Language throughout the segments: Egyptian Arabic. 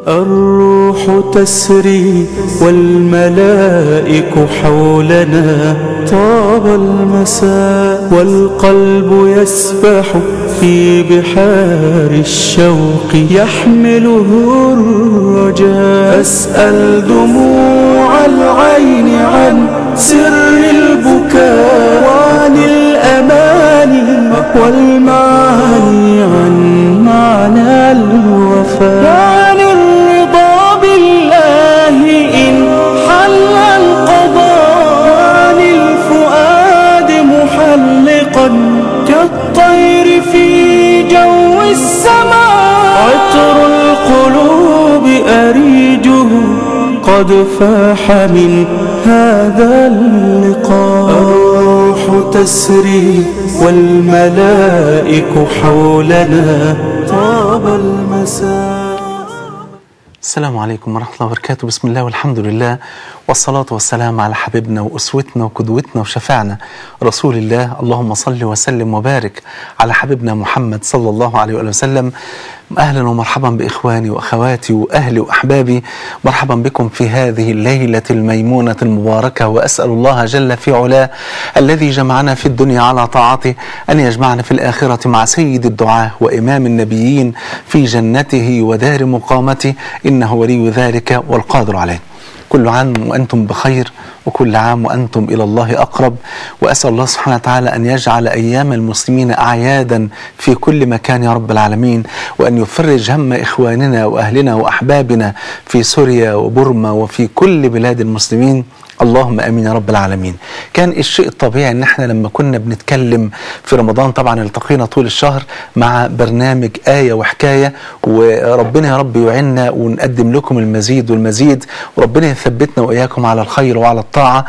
الروح تسري والملائك حولنا طاب المساء والقلب يسبح في بحار الشوق يحمله الرجاء أسأل دموع العين عن سر البكاء وعن الأماني والمعاني عن معنى الوفاء وعن الرضا بالله إن حل القضاء وعن الفؤاد محلقا كالطير في جو السماء عطر القلوب أريجه قد فاح من هذا اللقاء الروح تسري والملائك حولنا طاب المساء السلام عليكم ورحمة الله وبركاته بسم الله والحمد لله والصلاة والسلام على حبيبنا وأسوتنا وقدوتنا وشفعنا رسول الله اللهم صل وسلم وبارك على حبيبنا محمد صلى الله عليه وآله وسلم أهلا ومرحبا بإخواني وأخواتي وأهلي وأحبابي مرحبا بكم في هذه الليلة الميمونة المباركة وأسأل الله جل في علاه الذي جمعنا في الدنيا على طاعته أن يجمعنا في الآخرة مع سيد الدعاة وإمام النبيين في جنته ودار مقامته إنه ولي ذلك والقادر عليه كل عام وأنتم بخير وكل عام وأنتم إلى الله أقرب وأسأل الله سبحانه وتعالى أن يجعل أيام المسلمين أعيادا في كل مكان يا رب العالمين وأن يفرج هم إخواننا وأهلنا وأحبابنا في سوريا وبرما وفي كل بلاد المسلمين اللهم امين يا رب العالمين. كان الشيء الطبيعي ان احنا لما كنا بنتكلم في رمضان طبعا التقينا طول الشهر مع برنامج ايه وحكايه وربنا يا رب يعيننا ونقدم لكم المزيد والمزيد وربنا يثبتنا واياكم على الخير وعلى الطاعه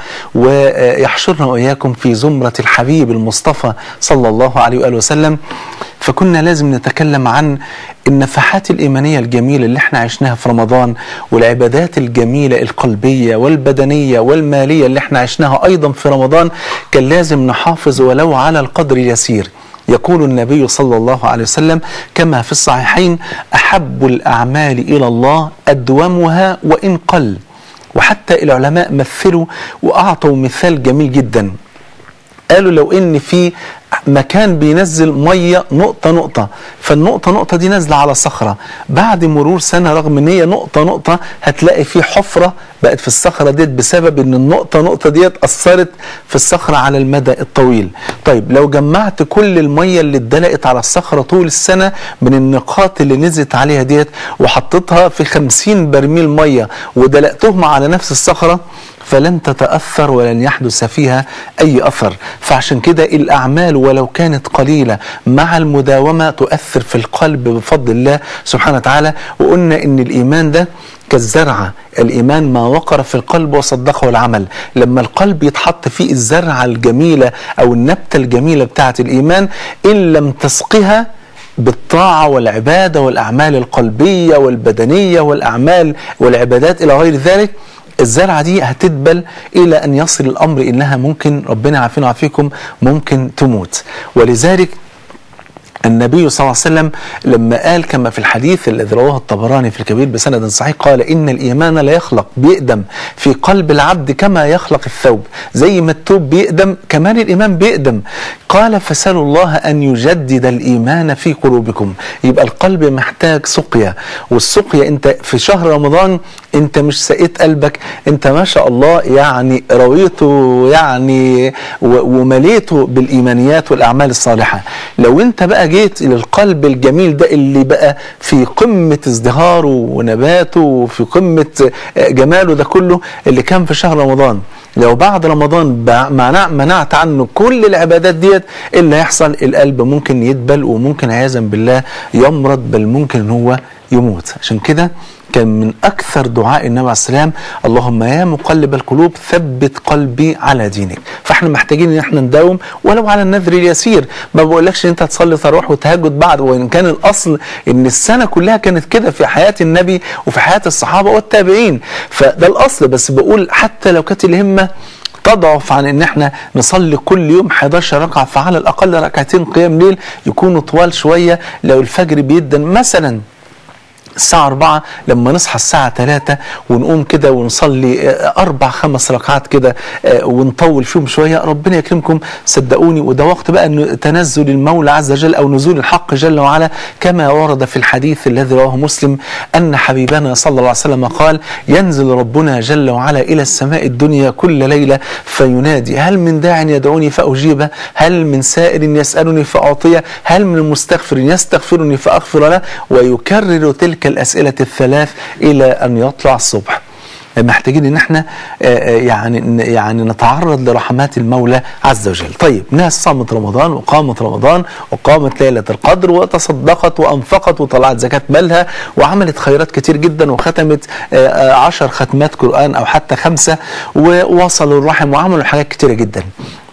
ويحشرنا واياكم في زمره الحبيب المصطفى صلى الله عليه واله وسلم. فكنا لازم نتكلم عن النفحات الإيمانية الجميلة اللي احنا عشناها في رمضان والعبادات الجميلة القلبية والبدنية والمالية اللي احنا عشناها أيضا في رمضان كان لازم نحافظ ولو على القدر اليسير يقول النبي صلى الله عليه وسلم كما في الصحيحين أحب الأعمال إلى الله أدومها وإن قل وحتى العلماء مثلوا وأعطوا مثال جميل جدا قالوا لو ان في مكان بينزل ميه نقطه نقطه فالنقطه نقطه دي نازله على صخره بعد مرور سنه رغم ان هي نقطه نقطه هتلاقي في حفره بقت في الصخره ديت بسبب ان النقطه نقطه ديت اثرت في الصخره على المدى الطويل طيب لو جمعت كل الميه اللي اتدلقت على الصخره طول السنه من النقاط اللي نزلت عليها ديت وحطيتها في 50 برميل ميه ودلقتهم على نفس الصخره فلن تتأثر ولن يحدث فيها أي أثر فعشان كده الأعمال ولو كانت قليلة مع المداومة تؤثر في القلب بفضل الله سبحانه وتعالى وقلنا إن الإيمان ده كالزرعة الإيمان ما وقر في القلب وصدقه العمل لما القلب يتحط فيه الزرعة الجميلة أو النبتة الجميلة بتاعة الإيمان إن لم تسقها بالطاعة والعبادة والأعمال القلبية والبدنية والأعمال والعبادات إلى غير ذلك الزرعة دي هتدبل إلى أن يصل الأمر إنها ممكن ربنا يعافينا ويعافيكم ممكن تموت ولذلك النبي صلى الله عليه وسلم لما قال كما في الحديث الذي رواه الطبراني في الكبير بسند صحيح قال إن الإيمان لا يخلق بيقدم في قلب العبد كما يخلق الثوب زي ما الثوب بيقدم كمان الإيمان بيقدم قال فسألوا الله أن يجدد الإيمان في قلوبكم يبقى القلب محتاج سقيا والسقيا أنت في شهر رمضان أنت مش سقيت قلبك أنت ما شاء الله يعني رويته يعني ومليته بالإيمانيات والأعمال الصالحة لو أنت بقى جيت الى القلب الجميل ده اللي بقى في قمه ازدهاره ونباته وفي قمه جماله ده كله اللي كان في شهر رمضان لو بعد رمضان منعت عنه كل العبادات ديت ايه اللي هيحصل القلب ممكن يدبل وممكن عياذا بالله يمرض بل ممكن ان هو يموت عشان كده كان من اكثر دعاء النبي عليه السلام اللهم يا مقلب القلوب ثبت قلبي على دينك فاحنا محتاجين ان احنا نداوم ولو على النذر اليسير ما بقولكش ان انت تصلي تروح وتهجد بعد وان كان الاصل ان السنه كلها كانت كده في حياه النبي وفي حياه الصحابه والتابعين فده الاصل بس بقول حتى لو كانت الهمه تضعف عن ان احنا نصلي كل يوم 11 ركعه فعلى الاقل ركعتين قيام ليل يكونوا طوال شويه لو الفجر بيدن مثلا الساعة أربعة لما نصحى الساعة ثلاثة ونقوم كده ونصلي آه، أربع خمس ركعات كده آه، ونطول فيهم شوية ربنا يكرمكم صدقوني وده وقت بقى إنه تنزل المولى عز وجل أو نزول الحق جل وعلا كما ورد في الحديث الذي رواه مسلم أن حبيبنا صلى الله عليه وسلم قال ينزل ربنا جل وعلا إلى السماء الدنيا كل ليلة فينادي هل من داع يدعوني فأجيبه هل من سائل يسألني فأعطيه هل من مستغفر يستغفرني فأغفر له ويكرر تلك الأسئلة الثلاث إلى أن يطلع الصبح محتاجين ان احنا آه، آه، يعني يعني نتعرض لرحمات المولى عز وجل. طيب ناس صامت رمضان وقامت رمضان وقامت ليله القدر وتصدقت وانفقت وطلعت زكاه مالها وعملت خيرات كتير جدا وختمت آه، آه، عشر ختمات قران او حتى خمسه ووصلوا الرحم وعملوا حاجات كتيره جدا.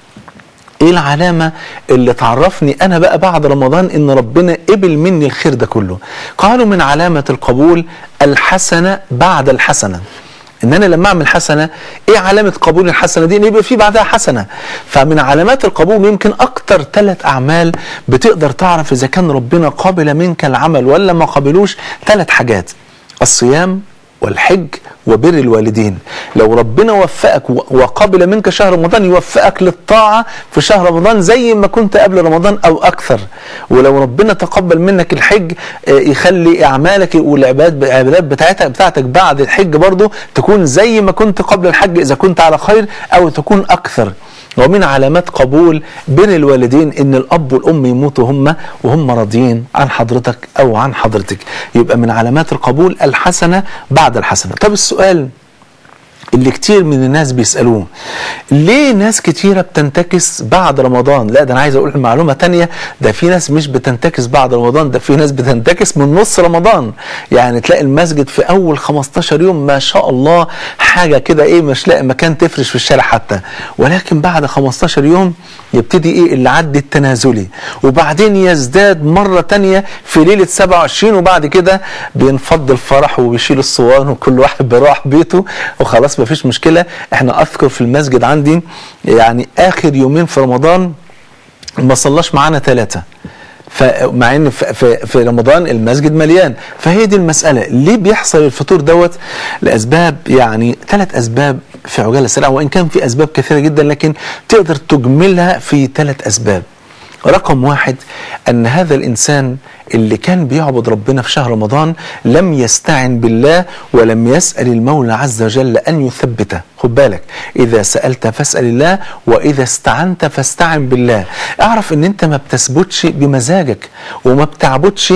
ايه العلامه اللي تعرفني انا بقى بعد رمضان ان ربنا قبل مني الخير ده كله قالوا من علامه القبول الحسنه بعد الحسنه ان انا لما اعمل حسنه ايه علامه قبول الحسنه دي ان يبقى في بعدها حسنه فمن علامات القبول يمكن اكتر ثلاث اعمال بتقدر تعرف اذا كان ربنا قابل منك العمل ولا ما قبلوش ثلاث حاجات الصيام والحج وبر الوالدين لو ربنا وفقك و- وقبل منك شهر رمضان يوفقك للطاعة في شهر رمضان زي ما كنت قبل رمضان أو أكثر ولو ربنا تقبل منك الحج آه، يخلي أعمالك والعبادات العبادات بتاعتك بتاعتك بعد الحج برضو تكون زي ما كنت قبل الحج إذا كنت على خير أو تكون أكثر ومن علامات قبول بر الوالدين ان الاب والام يموتوا هم وهم راضيين عن حضرتك او عن حضرتك يبقى من علامات القبول الحسنه بعد الحسنه طب السؤال اللي كتير من الناس بيسألوه ليه ناس كتيرة بتنتكس بعد رمضان لا ده أنا عايز أقول معلومة تانية ده في ناس مش بتنتكس بعد رمضان ده في ناس بتنتكس من نص رمضان يعني تلاقي المسجد في أول 15 يوم ما شاء الله حاجة كده إيه مش لاقي مكان تفرش في الشارع حتى ولكن بعد 15 يوم يبتدي إيه اللي عد التنازلي وبعدين يزداد مرة تانية في ليلة 27 وبعد كده بينفض الفرح وبيشيل الصوان وكل واحد بيروح بيته وخلاص مفيش مشكلة احنا اذكر في المسجد عندي يعني اخر يومين في رمضان ما صلاش معانا ثلاثة فمع ان في, في, في رمضان المسجد مليان فهي دي المساله ليه بيحصل الفطور دوت لاسباب يعني ثلاث اسباب في عجاله سريعه وان كان في اسباب كثيره جدا لكن تقدر تجملها في ثلاث اسباب رقم واحد ان هذا الانسان اللي كان بيعبد ربنا في شهر رمضان لم يستعن بالله ولم يسال المولى عز وجل ان يثبته خد بالك اذا سالت فاسال الله واذا استعنت فاستعن بالله اعرف ان انت ما بتثبتش بمزاجك وما بتعبدش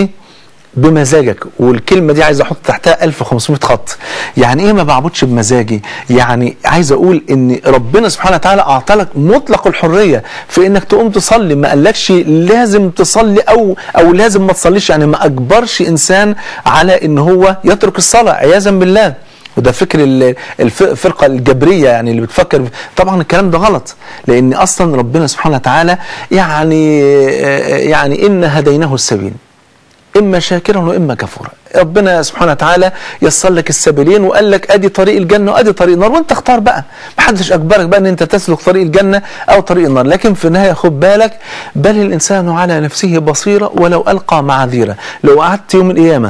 بمزاجك والكلمة دي عايز احط تحتها 1500 خط يعني ايه ما بعبدش بمزاجي يعني عايز اقول ان ربنا سبحانه وتعالى اعطى لك مطلق الحرية في انك تقوم تصلي ما قالكش لازم تصلي او او لازم ما تصليش يعني ما اجبرش انسان على ان هو يترك الصلاة عياذا بالله وده فكر ال- الف- الفرقة الجبرية يعني اللي بتفكر طبعا الكلام ده غلط لأن أصلا ربنا سبحانه وتعالى يعني يعني إن هديناه السبيل اما شاكرا واما كفورا ربنا سبحانه وتعالى يسر لك السبيلين وقال لك ادي طريق الجنه وادي طريق النار وانت اختار بقى محدش اجبرك بقى ان انت تسلك طريق الجنه او طريق النار لكن في النهايه خد بالك بل الانسان على نفسه بصيره ولو القى معاذيره لو قعدت يوم القيامه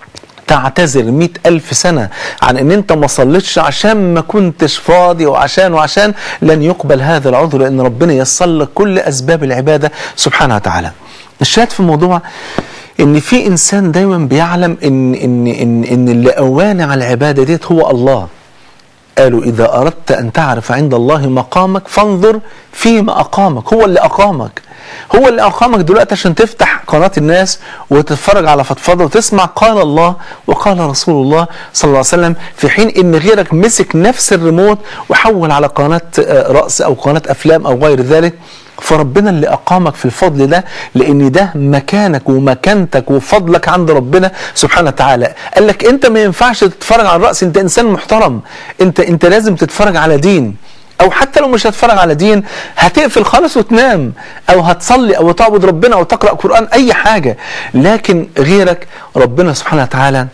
تعتذر مئة ألف سنة عن أن أنت ما صليتش عشان ما كنتش فاضي وعشان وعشان لن يقبل هذا العذر لأن ربنا يسر لك كل أسباب العبادة سبحانه وتعالى الشاهد في الموضوع ان في انسان دايما بيعلم ان ان ان ان اللي اوانع على العباده ديت هو الله قالوا اذا اردت ان تعرف عند الله مقامك فانظر فيما اقامك هو اللي اقامك هو اللي اقامك دلوقتي عشان تفتح قناه الناس وتتفرج على فضفضه وتسمع قال الله وقال رسول الله صلى الله عليه وسلم في حين ان غيرك مسك نفس الريموت وحول على قناه آه، رأس او قناه افلام او غير ذلك فربنا اللي اقامك في الفضل ده لان ده مكانك ومكانتك وفضلك عند ربنا سبحانه وتعالى قال لك انت ما ينفعش تتفرج على الراس انت انسان محترم انت انت لازم تتفرج على دين او حتى لو مش هتتفرج على دين هتقفل خالص وتنام او هتصلي او تعبد ربنا او تقرا قران اي حاجه لكن غيرك ربنا سبحانه وتعالى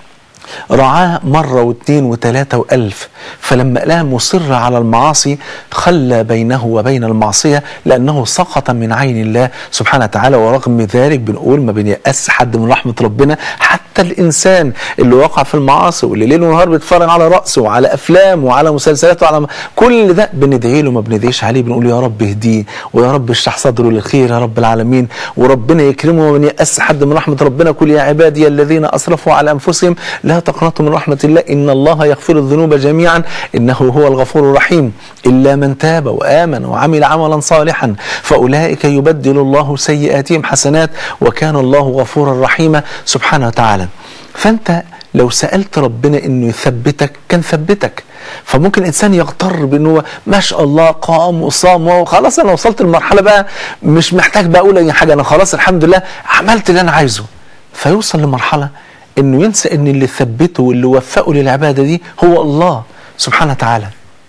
رعاه مرة واثنين وثلاثة وألف فلما لقاه مصر على المعاصي خلى بينه وبين المعصية لأنه سقط من عين الله سبحانه وتعالى ورغم ذلك بنقول ما بنيأس حد من رحمة ربنا حتى حتى الانسان اللي وقع في المعاصي واللي ليل ونهار بيتفرج على راسه وعلى افلام وعلى مسلسلات وعلى كل ده بندعي له ما بندعيش عليه بنقول يا رب اهديه ويا رب اشرح صدره للخير يا رب العالمين وربنا يكرمه ومن يأس حد من رحمه ربنا قل يا عبادي الذين اسرفوا على انفسهم لا تقنطوا من رحمه الله ان الله يغفر الذنوب جميعا انه هو الغفور الرحيم الا من تاب وامن وعمل عملا صالحا فاولئك يبدل الله سيئاتهم حسنات وكان الله غفورا رحيما سبحانه وتعالى فانت لو سالت ربنا انه يثبتك كان ثبتك فممكن الانسان يغتر بانه ما شاء الله قام وصام وخلاص انا وصلت لمرحله بقى مش محتاج بقى اقول اي حاجه انا خلاص الحمد لله عملت اللي انا عايزه فيوصل لمرحله انه ينسى ان اللي ثبته واللي وفقه للعباده دي هو الله سبحانه وتعالى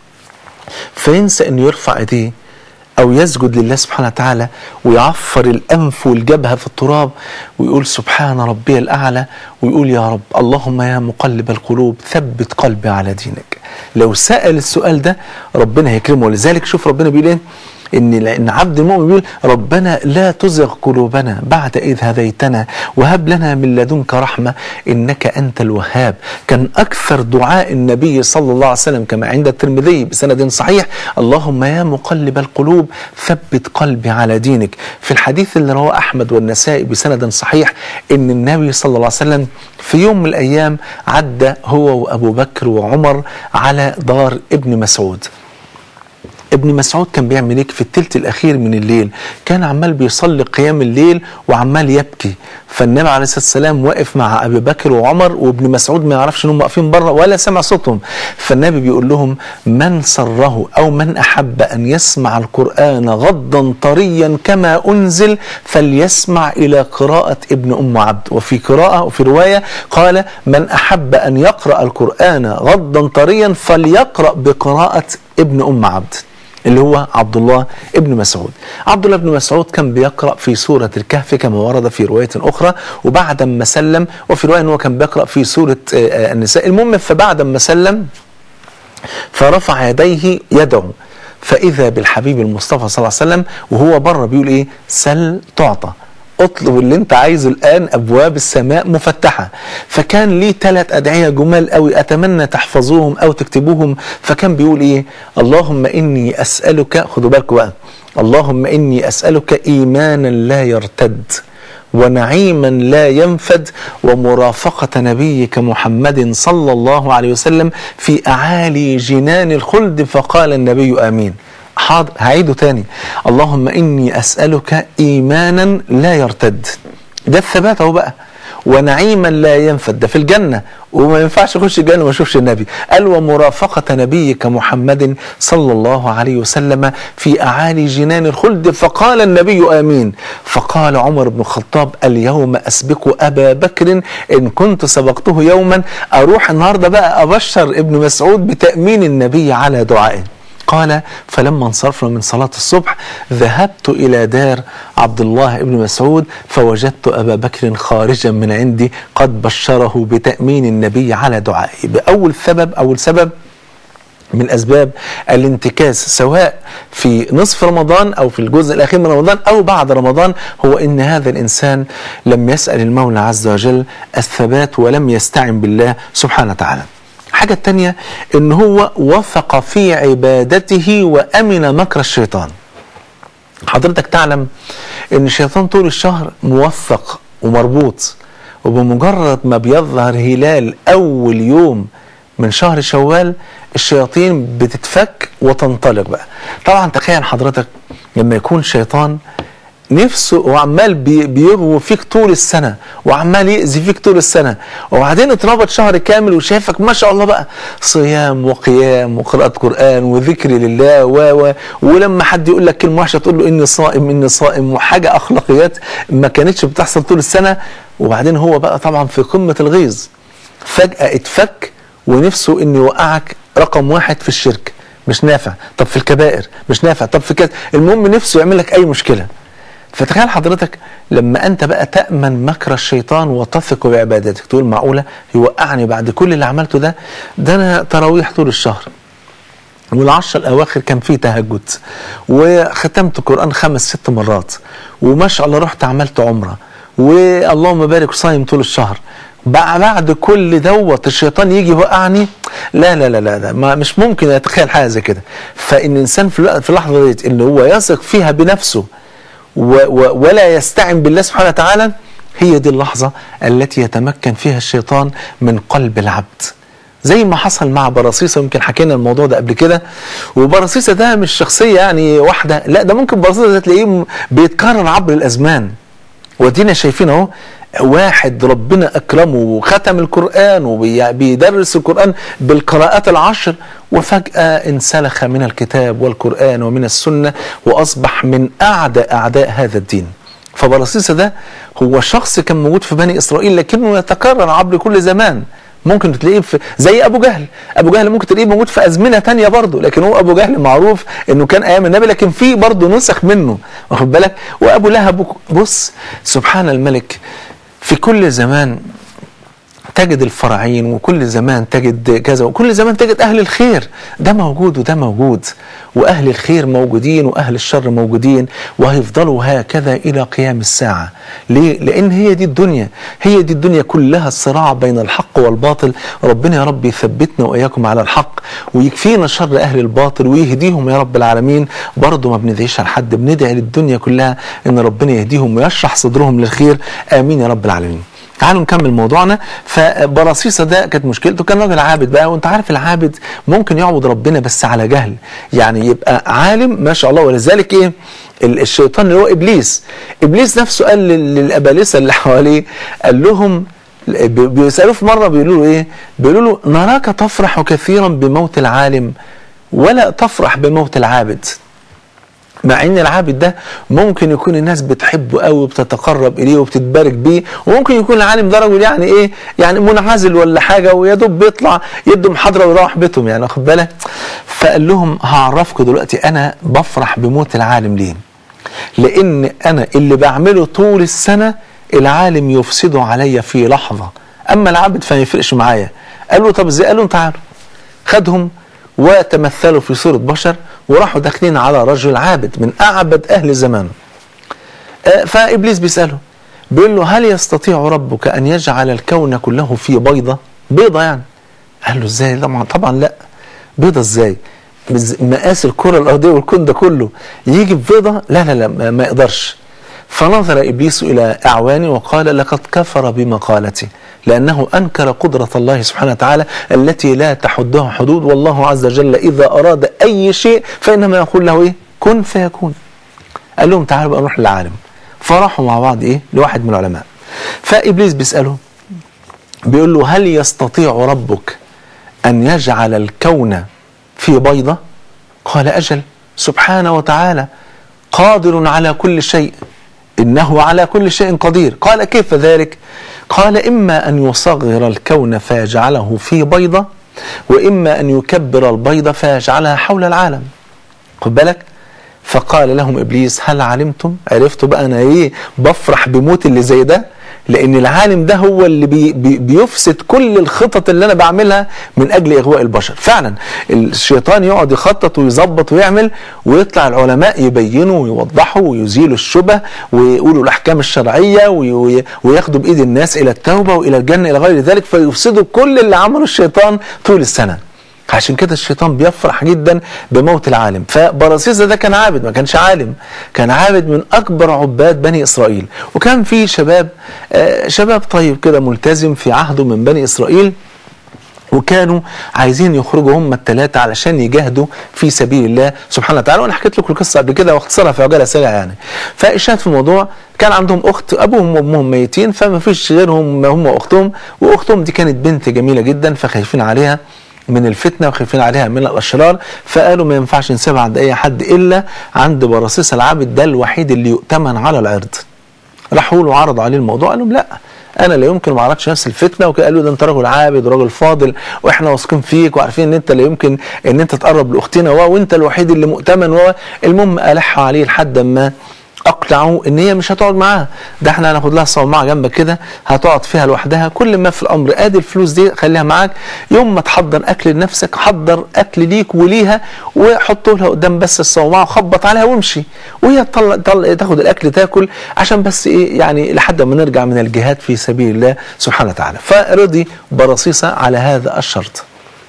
فينسى انه يرفع ايديه او يسجد لله سبحانه وتعالى ويعفر الانف والجبهه في التراب ويقول سبحان ربي الاعلى ويقول يا رب اللهم يا مقلب القلوب ثبت قلبي على دينك لو سال السؤال ده ربنا هيكرمه ولذلك شوف ربنا بيقول ايه ان لان عبد المؤمن بيقول ربنا لا تزغ قلوبنا بعد اذ هديتنا وهب لنا من لدنك رحمه انك انت الوهاب كان اكثر دعاء النبي صلى الله عليه وسلم كما عند الترمذي بسند صحيح اللهم يا مقلب القلوب ثبت قلبي على دينك في الحديث اللي رواه احمد والنسائي بسند صحيح ان النبي صلى الله عليه وسلم في يوم من الايام عدى هو وابو بكر وعمر على دار ابن مسعود ابن مسعود كان بيعمل ايه في التلت الاخير من الليل كان عمال بيصلي قيام الليل وعمال يبكي فالنبي عليه الصلاه والسلام واقف مع ابي بكر وعمر وابن مسعود ما يعرفش انهم واقفين بره ولا سمع صوتهم فالنبي بيقول لهم من سره او من احب ان يسمع القران غضا طريا كما انزل فليسمع الى قراءه ابن ام عبد وفي قراءه وفي روايه قال من احب ان يقرا القران غضا طريا فليقرا بقراءه ابن ام عبد اللي هو عبد الله ابن مسعود عبد الله بن مسعود كان بيقرأ في سورة الكهف كما ورد في رواية أخرى وبعد ما سلم وفي رواية أنه كان بيقرأ في سورة النساء المهم فبعد ما سلم فرفع يديه يدعو فإذا بالحبيب المصطفى صلى الله عليه وسلم وهو بره بيقول إيه سل تعطى اطلب اللي انت عايزه الان ابواب السماء مفتحه فكان ليه ثلاث ادعيه جمال قوي اتمنى تحفظوهم او تكتبوهم فكان بيقول ايه اللهم اني اسالك خدوا بالكم بقى اللهم اني اسالك ايمانا لا يرتد ونعيما لا ينفد ومرافقة نبيك محمد صلى الله عليه وسلم في أعالي جنان الخلد فقال النبي آمين حاضر هعيده تاني اللهم اني اسالك ايمانا لا يرتد ده الثبات اهو بقى ونعيما لا ينفد ده في الجنه وما ينفعش اخش الجنه وما اشوفش النبي قال ومرافقه نبيك محمد صلى الله عليه وسلم في اعالي جنان الخلد فقال النبي امين فقال عمر بن الخطاب اليوم اسبق ابا بكر ان كنت سبقته يوما اروح النهارده بقى ابشر ابن مسعود بتامين النبي على دعائه قال فلما انصرفنا من صلاة الصبح ذهبت إلى دار عبد الله بن مسعود فوجدت أبا بكر خارجا من عندي قد بشره بتأمين النبي على دعائه بأول سبب أول سبب من اسباب الانتكاس سواء في نصف رمضان او في الجزء الاخير من رمضان او بعد رمضان هو ان هذا الانسان لم يسال المولى عز وجل الثبات ولم يستعن بالله سبحانه وتعالى. الحاجة التانية ان هو وثق في عبادته وامن مكر الشيطان حضرتك تعلم ان الشيطان طول الشهر موثق ومربوط وبمجرد ما بيظهر هلال اول يوم من شهر شوال الشياطين بتتفك وتنطلق بقى طبعا تخيل حضرتك لما يكون شيطان نفسه وعمال بيغوي فيك طول السنة وعمال يأذي فيك طول السنة وبعدين اتربط شهر كامل وشايفك ما شاء الله بقى صيام وقيام وقراءة قرآن وذكر لله و و ولما حد يقول لك كلمة وحشة تقول له إني صائم إني صائم وحاجة أخلاقيات ما كانتش بتحصل طول السنة وبعدين هو بقى طبعا في قمة الغيظ فجأة اتفك ونفسه إنه يوقعك رقم واحد في الشرك مش نافع طب في الكبائر مش نافع طب في كذا المهم نفسه يعمل لك أي مشكلة فتخيل حضرتك لما انت بقى تامن مكر الشيطان وتثق بعبادتك تقول معقوله يوقعني بعد كل اللي عملته ده ده انا تراويح طول الشهر والعشر الاواخر كان فيه تهجد وختمت القران خمس ست مرات وما شاء الله رحت عملت عمره واللهم بارك صايم طول الشهر بع- بعد كل دوت الشيطان يجي يوقعني لا لا لا لا, لا ما مش ممكن اتخيل حاجه زي كده فان الانسان في الوقت- في اللحظه ديت ان هو يثق فيها بنفسه و و ولا يستعن بالله سبحانه وتعالى هي دي اللحظة التي يتمكن فيها الشيطان من قلب العبد زي ما حصل مع برصيصة يمكن حكينا الموضوع ده قبل كده وبرصيصة ده مش شخصية يعني واحدة لا ده ممكن برصيصة ده تلاقيه م- بيتكرر عبر الأزمان ودينا شايفين اهو واحد ربنا اكرمه وختم القران وبيدرس القران بالقراءات العشر وفجاه انسلخ من الكتاب والقران ومن السنه واصبح من اعدى اعداء هذا الدين فبرصيصة ده هو شخص كان موجود في بني اسرائيل لكنه يتكرر عبر كل زمان ممكن تلاقيه في زي ابو جهل ابو جهل ممكن تلاقيه موجود في ازمنه تانية برضه لكن هو ابو جهل معروف انه كان ايام النبي لكن في برضه نسخ منه واخد بالك وابو لهب بص سبحان الملك في كل زمان تجد الفرعين وكل زمان تجد كذا وكل زمان تجد أهل الخير ده موجود وده موجود وأهل الخير موجودين وأهل الشر موجودين وهيفضلوا هكذا إلى قيام الساعة ليه؟ لأن هي دي الدنيا هي دي الدنيا كلها الصراع بين الحق والباطل ربنا يا رب يثبتنا وإياكم على الحق ويكفينا شر أهل الباطل ويهديهم يا رب العالمين برضه ما بندعيش على حد بندعي للدنيا كلها إن ربنا يهديهم ويشرح صدرهم للخير آمين يا رب العالمين تعالوا نكمل موضوعنا فبرصيصة ده كانت مشكلته كان راجل عابد بقى وانت عارف العابد ممكن يعبد ربنا بس على جهل يعني يبقى عالم ما شاء الله ولذلك ايه ال- الشيطان اللي هو ابليس ابليس نفسه قال لل- للابالسه اللي حواليه قال لهم بي- بيسالوه في مره بيقولوا له ايه بيقولوا له نراك تفرح كثيرا بموت العالم ولا تفرح بموت العابد مع ان العابد ده ممكن يكون الناس بتحبه قوي وبتتقرب اليه وبتتبارك بيه وممكن يكون العالم ده رجل يعني ايه يعني منعزل ولا حاجه ويا دوب بيطلع يدوا محاضره ويروح بيتهم يعني واخد بالك فقال لهم هعرفكم دلوقتي انا بفرح بموت العالم ليه لان انا اللي بعمله طول السنه العالم يفسده عليا في لحظه اما العابد فما يفرقش معايا قال له طب ازاي قال لهم تعالوا خدهم وتمثلوا في صورة بشر وراحوا داخلين على رجل عابد من أعبد أهل زمانه آه، فإبليس بيسأله بيقول له هل يستطيع ربك أن يجعل الكون كله في بيضة بيضة يعني قال له ازاي طبعا طبعا لا بيضة ازاي بز- مقاس الكرة الأرضية والكون ده كله يجي ببيضة لا لا لا ما- ما يقدرش فنظر إبليس إلى أعوانه وقال لقد كفر بمقالتي لأنه أنكر قدرة الله سبحانه وتعالى التي لا تحدها حدود والله عز وجل إذا أراد أي شيء فإنما يقول له إيه كن فيكون قال لهم تعالوا بقى نروح للعالم فراحوا مع بعض إيه لواحد من العلماء فإبليس بيسأله بيقول له هل يستطيع ربك أن يجعل الكون في بيضة قال أجل سبحانه وتعالى قادر على كل شيء إنه على كل شيء قدير قال كيف ذلك قال إما أن يصغر الكون فيجعله في بيضة وإما أن يكبر البيضة فيجعلها حول العالم خد بالك فقال لهم ابليس هل علمتم عرفتوا بقى انا ايه بفرح بموت اللي زي ده لان العالم ده هو اللي بي بي بيفسد كل الخطط اللي انا بعملها من اجل اغواء البشر فعلا الشيطان يقعد يخطط ويظبط ويعمل ويطلع العلماء يبينوا ويوضحوا ويزيلوا الشبه ويقولوا الاحكام الشرعيه وي- وي- وياخدوا بايد الناس الى التوبه والى الجنه الى غير ذلك فيفسدوا كل اللي عمله الشيطان طول السنه عشان كده الشيطان بيفرح جدا بموت العالم فبراسيس ده كان عابد ما كانش عالم كان عابد من اكبر عباد بني اسرائيل وكان في شباب آه، شباب طيب كده ملتزم في عهده من بني اسرائيل وكانوا عايزين يخرجوا هم الثلاثة علشان يجاهدوا في سبيل الله سبحانه وتعالى وانا حكيت لكم القصة قبل كده واختصرها في عجالة سريعة يعني فالشاهد في الموضوع كان عندهم اخت ابوهم وامهم ميتين فما فيش غيرهم هم واختهم واختهم دي كانت بنت جميلة جدا فخايفين عليها من الفتنه وخايفين عليها من الاشرار فقالوا ما ينفعش نسيبها عند اي حد الا عند براسيس العابد ده الوحيد اللي يؤتمن على العرض راحوا له عرضوا عليه الموضوع قال لهم لا انا لا يمكن ما اعرضش نفس الفتنه وقالوا ده انت راجل عابد وراجل فاضل واحنا واثقين فيك وعارفين ان انت لا يمكن ان انت تقرب لاختنا و- وانت الوحيد اللي مؤتمن و المهم الحوا عليه لحد ما اقنعه ان هي مش هتقعد معاها ده احنا هناخد لها صومعه جنبك كده هتقعد فيها لوحدها كل ما في الامر ادي الفلوس دي خليها معاك يوم ما تحضر اكل لنفسك حضر اكل ليك وليها وحطه لها قدام بس الصومعه وخبط عليها وامشي وهي تطلع تطلع تاخد الاكل تاكل عشان بس ايه يعني لحد ما نرجع من الجهاد في سبيل الله سبحانه وتعالى فرضي برصيصه على هذا الشرط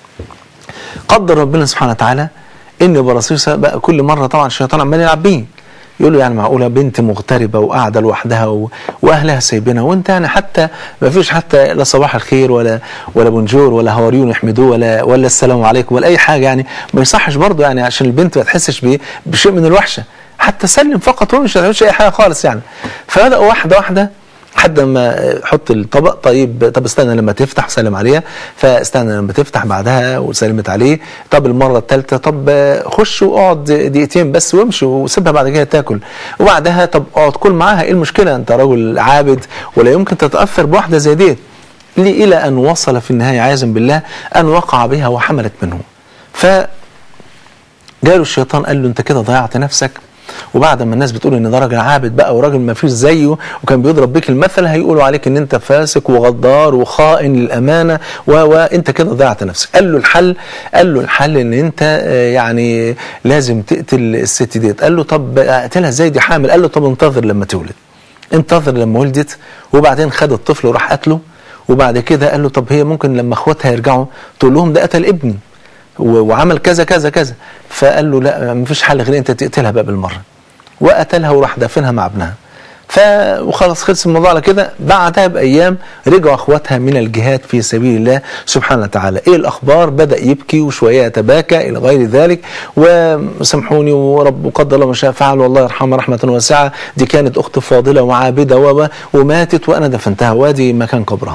قدر ربنا سبحانه وتعالى ان برصيصه بقى كل مره طبعا الشيطان عمال يلعب بيه يقول له يعني معقوله بنت مغتربه وقاعده لوحدها و... واهلها سايبينها وانت يعني حتى ما فيش حتى لا صباح الخير ولا ولا بونجور ولا هواريون يحمدوه ولا ولا السلام عليكم ولا اي حاجه يعني ما يصحش برضه يعني عشان البنت ما تحسش بإيه؟ بشيء من الوحشه حتى سلم فقط ومش مش اي حاجه خالص يعني فبدا واحده واحده لحد ما حط الطبق طيب طب استنى لما تفتح سلم عليها فاستنى لما تفتح بعدها وسلمت عليه طب المره الثالثه طب خش واقعد دقيقتين بس وامشي وسيبها بعد كده تاكل وبعدها طب اقعد كل معاها ايه المشكله انت راجل عابد ولا يمكن تتاثر بواحده زي ديت ليه الى ان وصل في النهايه عياذا بالله ان وقع بها وحملت منه ف جاله الشيطان قال له انت كده ضيعت نفسك وبعد ما الناس بتقول ان ده راجل عابد بقى وراجل ما فيش زيه وكان بيضرب بيك المثل هيقولوا عليك ان انت فاسق وغدار وخائن للامانه و وانت كده ضيعت نفسك قال له الحل قال له الحل ان انت آه، يعني لازم تقتل الست ديت قال له طب اقتلها ازاي دي حامل قال له طب انتظر لما تولد انتظر لما ولدت وبعدين خد الطفل وراح قتله وبعد كده قال له طب هي ممكن لما اخواتها يرجعوا تقول لهم ده قتل ابني و- وعمل كذا كذا كذا فقال له لا مفيش حل غير انت تقتلها بقى بالمره وقتلها وراح دافنها مع ابنها ف وخلاص خلص الموضوع على كده بعدها بايام رجعوا اخواتها من الجهاد في سبيل الله سبحانه وتعالى ايه الاخبار بدا يبكي وشويه يتباكى الى غير ذلك وسامحوني ورب قدر الله ما شاء فعل والله يرحمها رحمه واسعه دي كانت اخت فاضله وعابده و- وماتت وانا دفنتها وادي مكان قبرها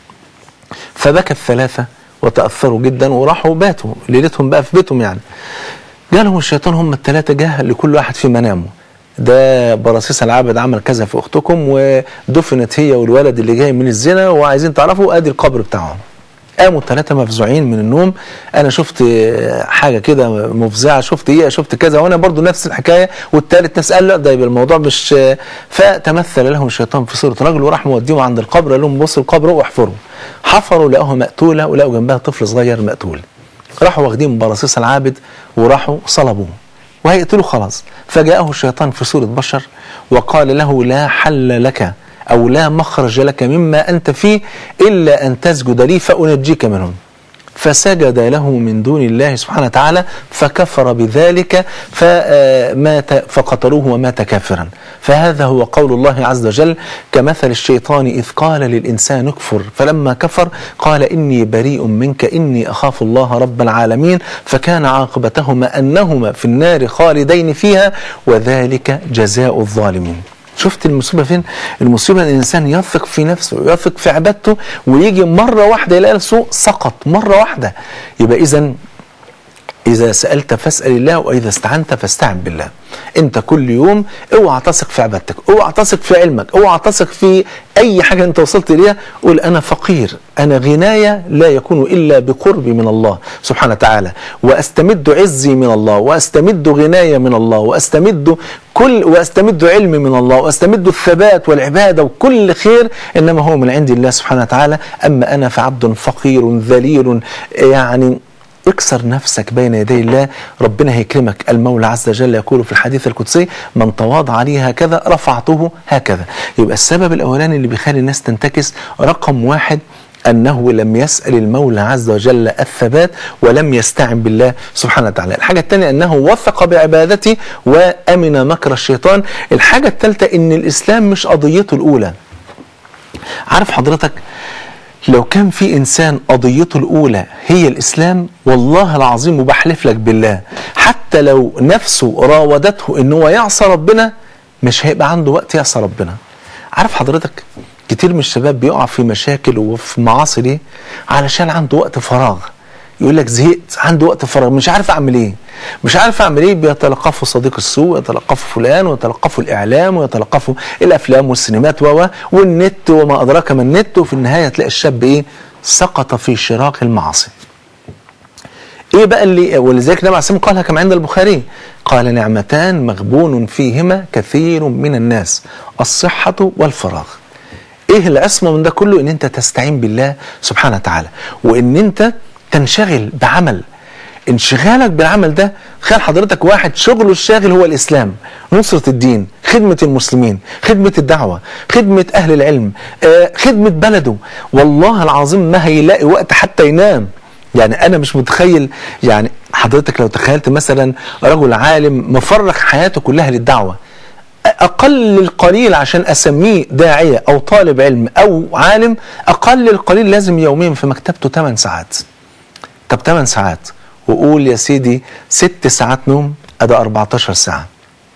فبكى الثلاثة وتأثروا جدا وراحوا باتوا ليلتهم بقى في بيتهم يعني جالهم الشيطان هم الثلاثة جه لكل واحد في منامه ده براسيس العابد عمل كذا في اختكم ودفنت هي والولد اللي جاي من الزنا وعايزين تعرفوا ادي القبر بتاعهم قاموا الثلاثة مفزوعين من النوم أنا شفت حاجة كده مفزعة شفت إيه شفت كذا وأنا برضو نفس الحكاية والثالث ناس قال لا ده يبقى الموضوع مش فتمثل لهم الشيطان في صورة رجل وراح موديهم عند القبر قال لهم بصوا القبر واحفروا حفروا لقوها مقتولة ولقوا جنبها طفل صغير مقتول راحوا واخدين برصيص العابد وراحوا صلبوه وهيقتلوا خلاص فجاءه الشيطان في صورة بشر وقال له لا حل لك أو لا مخرج لك مما أنت فيه إلا أن تسجد لي فأنجيك منهم فسجد له من دون الله سبحانه وتعالى فكفر بذلك فمات فقتلوه ومات كافرا فهذا هو قول الله عز وجل كمثل الشيطان إذ قال للإنسان اكفر فلما كفر قال إني بريء منك إني أخاف الله رب العالمين فكان عاقبتهما أنهما في النار خالدين فيها وذلك جزاء الظالمين شفت المصيبة فين؟ المصيبة ان الانسان يثق في نفسه ويثق في عبادته ويجي مرة واحدة يلاقي نفسه سقط مرة واحدة يبقى اذا إذا سألت فاسأل الله وإذا استعنت فاستعن بالله أنت كل يوم اوعى تثق في عبادتك اوعى تثق في علمك اوعى تثق في أي حاجة أنت وصلت إليها قول أنا فقير أنا غناية لا يكون إلا بقربي من الله سبحانه وتعالى وأستمد عزي من الله وأستمد غناية من الله وأستمد كل وأستمد علمي من الله وأستمد الثبات والعبادة وكل خير إنما هو من عند الله سبحانه وتعالى أما أنا فعبد فقير ذليل يعني اكسر نفسك بين يدي الله ربنا هيكرمك المولى عز وجل يقول في الحديث القدسي من تواضع لي هكذا رفعته هكذا يبقى السبب الاولاني اللي بيخلي الناس تنتكس رقم واحد أنه لم يسأل المولى عز وجل الثبات ولم يستعن بالله سبحانه وتعالى الحاجة الثانية أنه وثق بعبادته وأمن مكر الشيطان الحاجة الثالثة أن الإسلام مش قضيته الأولى عارف حضرتك لو كان في انسان قضيته الاولى هي الاسلام والله العظيم وبحلف لك بالله حتى لو نفسه راودته ان هو يعصى ربنا مش هيبقى عنده وقت يعصى ربنا عارف حضرتك كتير من الشباب بيقع في مشاكل وفي معاصي ليه علشان عنده وقت فراغ يقول لك زهقت عنده وقت فراغ مش عارف اعمل ايه مش عارف اعمل ايه بيتلقفه صديق السوء يتلقفه فلان ويتلقفه الاعلام ويتلقفه الافلام والسينمات و والنت وما ادراك ما النت وفي النهايه تلاقي الشاب ايه سقط في شراك المعاصي ايه بقى اللي ولذلك النبي عليه الصلاه والسلام قالها كما عند البخاري قال نعمتان مغبون فيهما كثير من الناس الصحه والفراغ ايه اللي اسمى من ده كله ان انت تستعين بالله سبحانه وتعالى وان انت تنشغل بعمل انشغالك بالعمل ده تخيل حضرتك واحد شغله الشاغل هو الاسلام نصرة الدين خدمة المسلمين خدمة الدعوة خدمة اهل العلم آه، خدمة بلده والله العظيم ما هيلاقي وقت حتى ينام يعني انا مش متخيل يعني حضرتك لو تخيلت مثلا رجل عالم مفرغ حياته كلها للدعوة اقل القليل عشان اسميه داعيه او طالب علم او عالم اقل القليل لازم يوميا في مكتبته 8 ساعات طب 8 ساعات وقول يا سيدي 6 ساعات نوم ادي 14 ساعه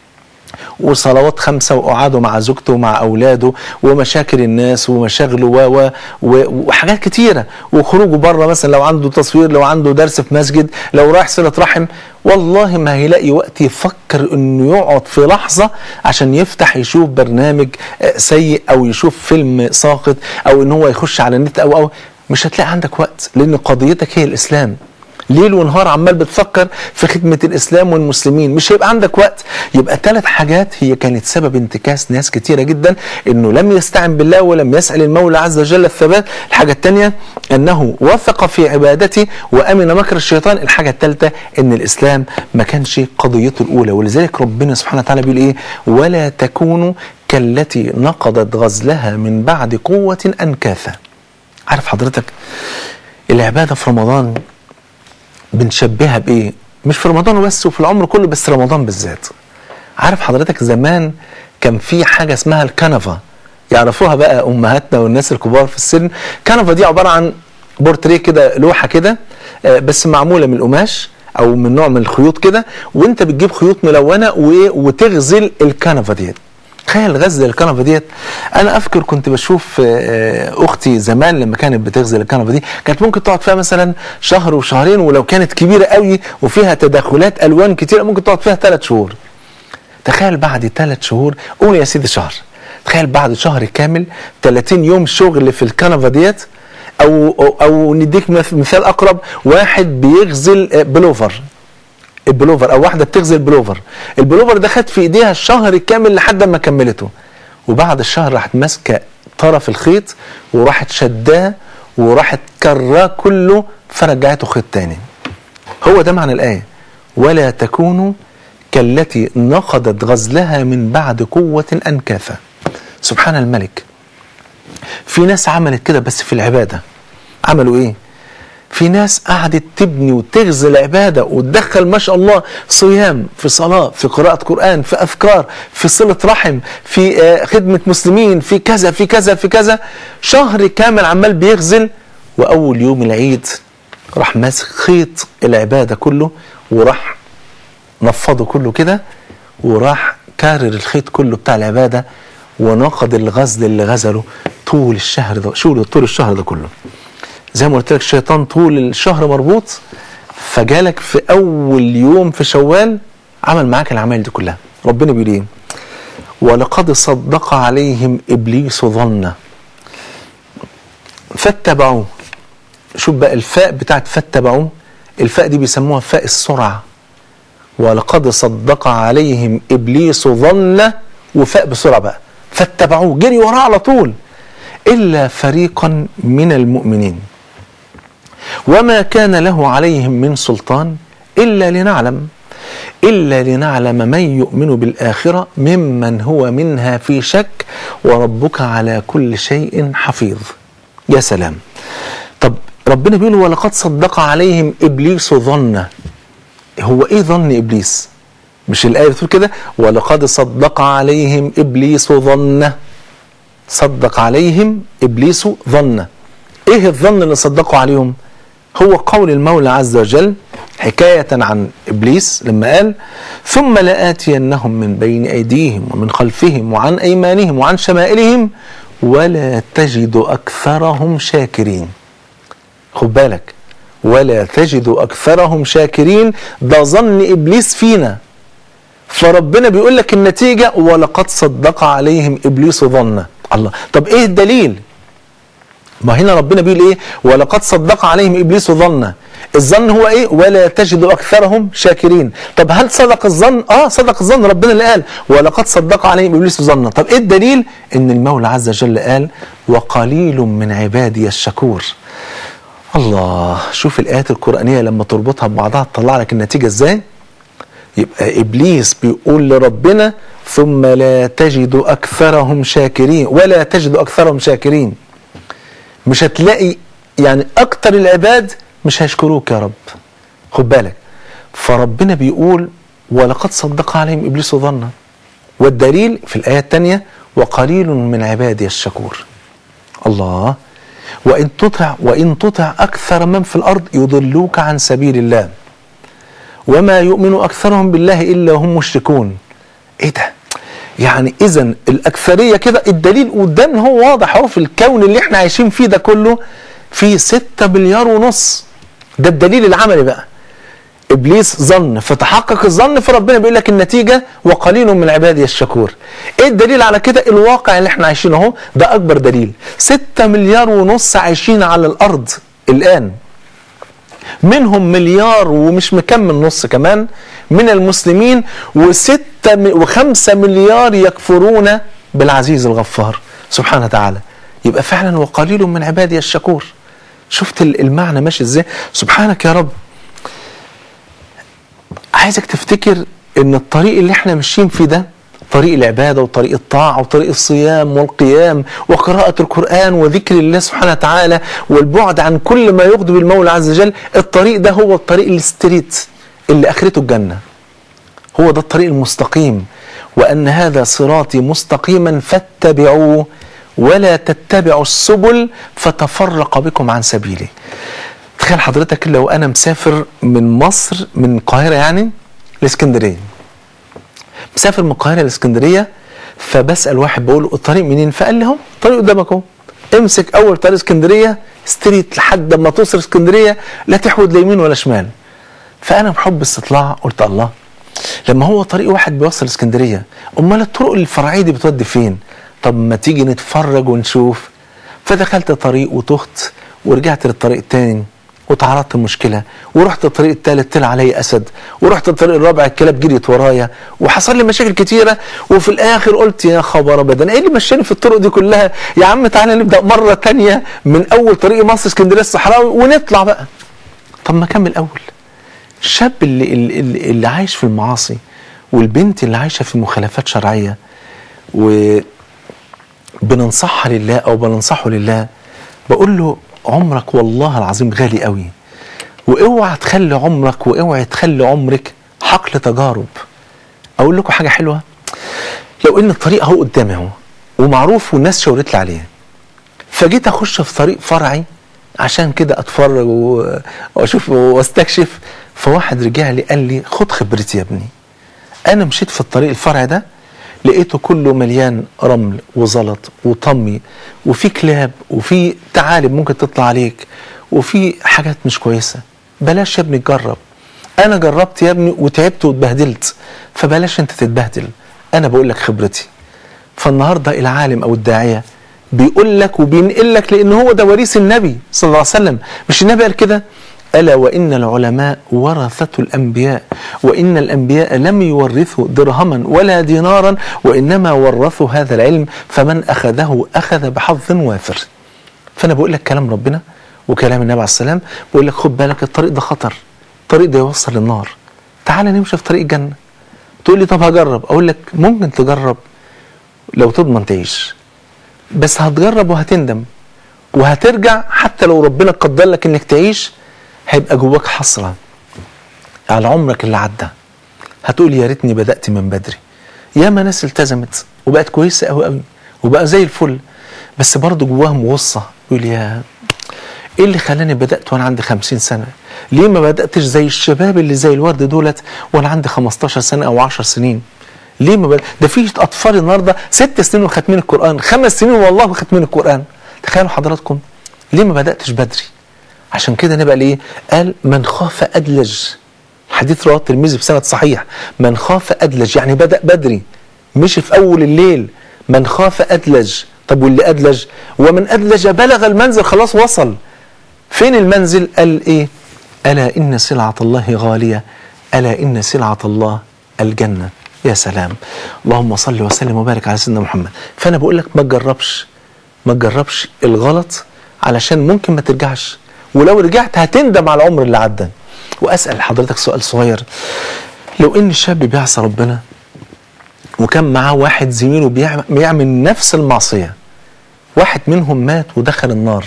وصلوات خمسة وقعاده مع زوجته ومع أولاده ومشاكل الناس ومشاغله و و و وحاجات كتيرة وخروجه بره مثلا لو عنده تصوير لو عنده درس في مسجد لو رايح صلة رحم والله ما هيلاقي وقت يفكر انه يقعد في لحظة عشان يفتح يشوف برنامج آه، سيء او يشوف فيلم ساقط او ان هو يخش على النت او او مش هتلاقي عندك وقت لان قضيتك هي الاسلام ليل ونهار عمال بتفكر في خدمة الإسلام والمسلمين مش هيبقى عندك وقت يبقى ثلاث حاجات هي كانت سبب انتكاس ناس كتيرة جدا إنه لم يستعن بالله ولم يسأل المولى عز وجل الثبات الحاجة الثانية أنه وثق في عبادته وأمن مكر الشيطان الحاجة الثالثة أن الإسلام ما كانش قضيته الأولى ولذلك ربنا سبحانه وتعالى بيقول إيه ولا تكونوا كالتي نقضت غزلها من بعد قوة أنكاثا عارف حضرتك العبادة في رمضان بنشبهها بايه مش في رمضان بس وفي العمر كله بس رمضان بالذات عارف حضرتك زمان كان في حاجه اسمها الكنفه يعرفوها بقى امهاتنا والناس الكبار في السن الكنفه دي عباره عن بورتريه كده لوحه كده آه، بس معموله من القماش او من نوع من الخيوط كده وانت بتجيب خيوط ملونه وايه وتغزل الكنفه ديت تخيل غزل الكنفه ديت انا اذكر كنت بشوف آه، اختي زمان لما كانت بتغزل الكنفه دي كانت ممكن تقعد فيها مثلا شهر وشهرين ولو كانت كبيره قوي وفيها تدخلات الوان كتيره ممكن تقعد فيها ثلاث شهور تخيل بعد ثلاث شهور قول يا سيدي شهر تخيل بعد شهر كامل 30 يوم شغل في الكنفه ديت او او, أو نديك مث- مثال اقرب واحد بيغزل آه، بلوفر البلوفر او واحده بتغزل بلوفر البلوفر ده خد في ايديها الشهر كامل لحد ما كملته وبعد الشهر راحت ماسكه طرف الخيط وراحت شداه وراحت كراه كله فرجعته خيط تاني هو ده معنى الايه ولا تكونوا كالتي نقضت غزلها من بعد قوه انكاثا سبحان الملك في ناس عملت كده بس في العباده عملوا ايه في ناس قعدت تبني وتغزل عبادة وتدخل ما شاء الله صيام في صلاة في قراءة قرآن في أذكار في صلة رحم في آه، خدمة مسلمين في كذا في كذا في كذا شهر كامل عمال بيغزل وأول يوم العيد راح ماسك خيط العبادة كله وراح نفضه كله كده وراح كارر الخيط كله بتاع العبادة ونقض الغزل اللي غزله طول الشهر ده شو طول الشهر ده كله زي ما قلت لك الشيطان طول الشهر مربوط فجالك في اول يوم في شوال عمل معاك العمال دي كلها ربنا بيقول ايه ولقد صدق عليهم ابليس ظنه فاتبعوه شوف بقى الفاء بتاعت فاتبعوه الفاء دي بيسموها فاء السرعه ولقد صدق عليهم ابليس ظنه وفاء بسرعه بقى فاتبعوه جري وراه على طول الا فريقا من المؤمنين وما كان له عليهم من سلطان الا لنعلم الا لنعلم من يؤمن بالاخره ممن هو منها في شك وربك على كل شيء حفيظ يا سلام طب ربنا بيقول ولقد صدق عليهم ابليس ظنه هو ايه ظن ابليس مش الايه بتقول كده ولقد صدق عليهم ابليس ظنه صدق عليهم ابليس ظنه ايه الظن اللي صدقوا عليهم هو قول المولى عز وجل حكاية عن إبليس لما قال ثم لآتينهم من بين أيديهم ومن خلفهم وعن أيمانهم وعن شمائلهم ولا تجد أكثرهم شاكرين خد بالك ولا تجد أكثرهم شاكرين ده ظن إبليس فينا فربنا بيقول لك النتيجة ولقد صدق عليهم إبليس ظنه الله طب إيه الدليل ما هنا ربنا بيقول ايه ولقد صدق عليهم ابليس ظنه الظن هو ايه ولا تجد اكثرهم شاكرين طب هل صدق الظن اه صدق الظن ربنا اللي قال ولقد صدق عليهم ابليس ظنا طب ايه الدليل ان المولى عز وجل قال وقليل من عبادي الشكور الله شوف الايات القرانيه لما تربطها ببعضها تطلع لك النتيجه ازاي يبقى ابليس بيقول لربنا ثم لا تجد اكثرهم شاكرين ولا تجد اكثرهم شاكرين مش هتلاقي يعني اكتر العباد مش هيشكروك يا رب خد بالك فربنا بيقول ولقد صدق عليهم ابليس ظنا والدليل في الايه الثانيه وقليل من عبادي الشكور الله وان تطع وان تطع اكثر من في الارض يضلوك عن سبيل الله وما يؤمن اكثرهم بالله الا وهم مشركون ايه ده يعني اذا الاكثريه كده الدليل قدامنا هو واضح اهو في الكون اللي احنا عايشين فيه ده كله في 6 مليار ونص ده الدليل العملي بقى ابليس ظن فتحقق الظن فربنا بيقول لك النتيجه وقليل من عبادي الشكور ايه الدليل على كده الواقع اللي احنا عايشينه اهو ده اكبر دليل 6 مليار ونص عايشين على الارض الان منهم مليار ومش مكمل نص كمان من المسلمين وستة م- وخمسة مليار يكفرون بالعزيز الغفار سبحانه وتعالى يبقى فعلا وقليل من عبادي الشكور شفت ال- المعنى ماشي ازاي سبحانك يا رب عايزك تفتكر ان الطريق اللي احنا ماشيين فيه ده طريق العباده وطريق الطاعه وطريق الصيام والقيام وقراءه القران وذكر الله سبحانه وتعالى والبعد عن كل ما يغضب المولى عز وجل الطريق ده هو الطريق الستريت اللي اخرته الجنه هو ده الطريق المستقيم وان هذا صراطي مستقيما فاتبعوه ولا تتبعوا السبل فتفرق بكم عن سبيلي تخيل حضرتك لو انا مسافر من مصر من القاهره يعني لاسكندريه مسافر من القاهره لاسكندريه فبسال واحد بقول له الطريق منين فقال لي اهو الطريق قدامك اهو امسك اول طريق اسكندريه ستريت لحد ما توصل اسكندريه لا تحود لا يمين ولا شمال فانا بحب استطلاع قلت الله لما هو طريق واحد بيوصل اسكندريه امال الطرق الفرعيه دي بتودي فين طب ما تيجي نتفرج ونشوف فدخلت طريق وتهت ورجعت للطريق التاني وتعرضت المشكلة ورحت الطريق الثالث طلع علي أسد ورحت الطريق الرابع الكلاب جريت ورايا وحصل لي مشاكل كتيرة وفي الآخر قلت يا خبر أبدا إيه اللي مشاني في الطرق دي كلها يا عم تعالى نبدأ مرة تانية من أول طريق مصر اسكندرية الصحراوي ونطلع بقى طب ما كمل أول الشاب اللي, اللي, اللي عايش في المعاصي والبنت اللي عايشة في مخالفات شرعية وبننصحها لله أو بننصحه لله بقول له عمرك والله العظيم غالي قوي واوعى تخلي عمرك واوعى تخلي عمرك حقل تجارب اقول لكم حاجه حلوه لو ان الطريق اهو قدامي اهو ومعروف والناس شاورت لي عليه فجيت اخش في طريق فرعي عشان كده اتفرج و- واشوف واستكشف فواحد رجع لي قال لي خد خبرتي يا ابني انا مشيت في الطريق الفرعي ده لقيته كله مليان رمل وزلط وطمي وفي كلاب وفي تعالب ممكن تطلع عليك وفي حاجات مش كويسه بلاش يا ابني تجرب انا جربت يا ابني وتعبت واتبهدلت فبلاش انت تتبهدل انا بقول لك خبرتي فالنهارده العالم او الداعيه بيقول لك وبينقل لك لان هو ده وريث النبي صلى الله عليه وسلم مش النبي قال كده الا وان العلماء ورثه الانبياء وان الانبياء لم يورثوا درهما ولا دينارا وانما ورثوا هذا العلم فمن اخذه اخذ بحظ وافر فانا بقول لك كلام ربنا وكلام النبي عليه السلام بقول لك خد بالك الطريق ده خطر الطريق ده يوصل للنار تعال نمشي في طريق الجنه تقول لي طب هجرب اقول لك ممكن تجرب لو تضمن تعيش بس هتجرب وهتندم وهترجع حتى لو ربنا قدر لك انك تعيش هيبقى جواك حسره على عمرك اللي عدى هتقول يا ريتني بدات من بدري ياما ناس التزمت وبقت كويسه قوي قوي وبقى زي الفل بس برضه جواهم غصه يقول يا ايه اللي خلاني بدات وانا عندي 50 سنه ليه ما بداتش زي الشباب اللي زي الورد دولت وانا عندي 15 سنه او 10 سنين ليه ما بدأ؟ ده في اطفال النهارده ست سنين وختمين القران خمس سنين والله ختمين القران تخيلوا حضراتكم ليه ما بداتش بدري عشان كده نبقى ليه قال من خاف ادلج حديث رواه الترمذي بسند صحيح من خاف ادلج يعني بدا بدري مشي في اول الليل من خاف ادلج طب واللي ادلج ومن ادلج بلغ المنزل خلاص وصل فين المنزل قال ايه ألا إن سلعة الله غالية ألا إن سلعة الله الجنة يا سلام اللهم صل وسلم وبارك على سيدنا محمد فأنا بقول لك ما تجربش ما تجربش الغلط علشان ممكن ما ترجعش ولو رجعت هتندم على العمر اللي عدى وأسأل حضرتك سؤال صغير لو إن الشاب بيعصى ربنا وكان معاه واحد زميله بيعمل, بيعمل نفس المعصية واحد منهم مات ودخل النار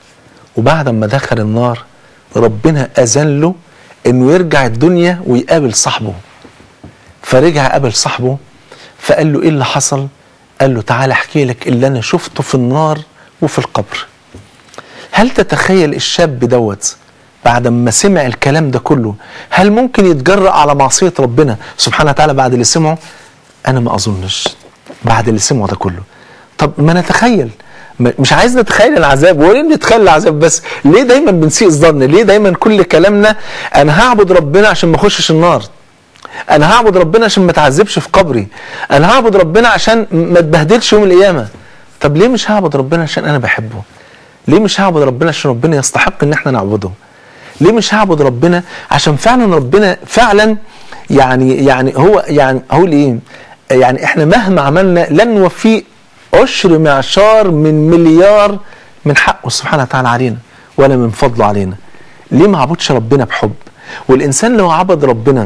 وبعد ما دخل النار ربنا أذن له إنه يرجع الدنيا ويقابل صاحبه فرجع قابل صاحبه فقال له إيه اللي حصل قال له تعالى أحكي لك اللي أنا شفته في النار وفي القبر هل تتخيل الشاب دوت بعد ما سمع الكلام ده كله هل ممكن يتجرأ على معصية ربنا سبحانه وتعالى بعد اللي سمعه أنا ما أظنش بعد اللي سمعه ده كله طب ما نتخيل م- مش عايز نتخيل العذاب وليه نتخيل العذاب بس ليه دايما بنسيء الظن ليه دايما كل كلامنا انا هعبد ربنا عشان ما اخشش النار انا هعبد ربنا عشان ما اتعذبش في قبري انا هعبد ربنا عشان ما اتبهدلش يوم القيامه طب ليه مش هعبد ربنا عشان انا بحبه ليه مش هعبد ربنا عشان ربنا يستحق ان احنا نعبده ليه مش هعبد ربنا عشان فعلا ربنا فعلا يعني يعني هو يعني هقول ايه يعني احنا مهما عملنا لن نوفيه عشر معشار من مليار من حقه سبحانه وتعالى علينا ولا من فضله علينا ليه ما عبدش ربنا بحب والانسان لو عبد ربنا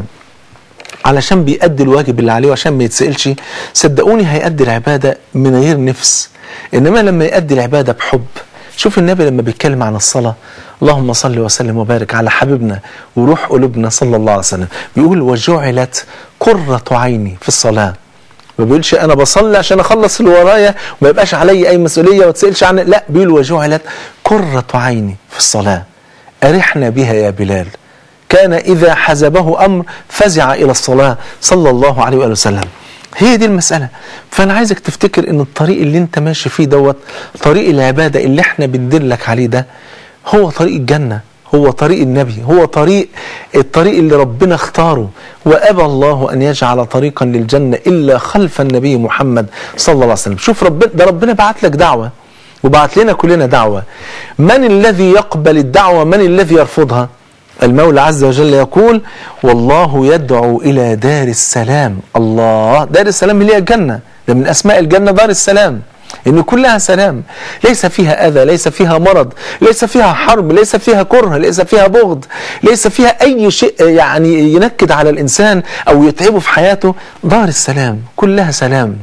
علشان بيأدي الواجب اللي عليه وعشان ما يتسألش صدقوني هيأدي العبادة من غير نفس إنما لما يأدي العبادة بحب شوف النبي لما بيتكلم عن الصلاة اللهم صل وسلم وبارك على حبيبنا وروح قلوبنا صلى الله عليه وسلم بيقول وجعلت قرة عيني في الصلاة ما بيقولش انا بصلي عشان اخلص اللي ورايا وما يبقاش علي اي مسؤوليه وما تسالش عن لا بيقول وجعلت قره عيني في الصلاه ارحنا بها يا بلال كان اذا حزبه امر فزع الى الصلاه صلى الله عليه واله وسلم هي دي المسألة فأنا عايزك تفتكر إن الطريق اللي أنت ماشي فيه دوت طريق العبادة اللي إحنا بندلك عليه ده هو طريق الجنة هو طريق النبي هو طريق الطريق اللي ربنا اختاره وأبى الله أن يجعل طريقا للجنة إلا خلف النبي محمد صلى الله عليه وسلم شوف ربنا ده ربنا بعت لك دعوة وبعت لنا كلنا دعوة من الذي يقبل الدعوة من الذي يرفضها المولى عز وجل يقول والله يدعو إلى دار السلام الله دار السلام اللي هي الجنة ده من أسماء الجنة دار السلام إن كلها سلام ليس فيها أذى ليس فيها مرض ليس فيها حرب ليس فيها كره ليس فيها بغض ليس فيها أي شيء يعني ينكد على الإنسان أو يتعبه في حياته دار السلام كلها سلام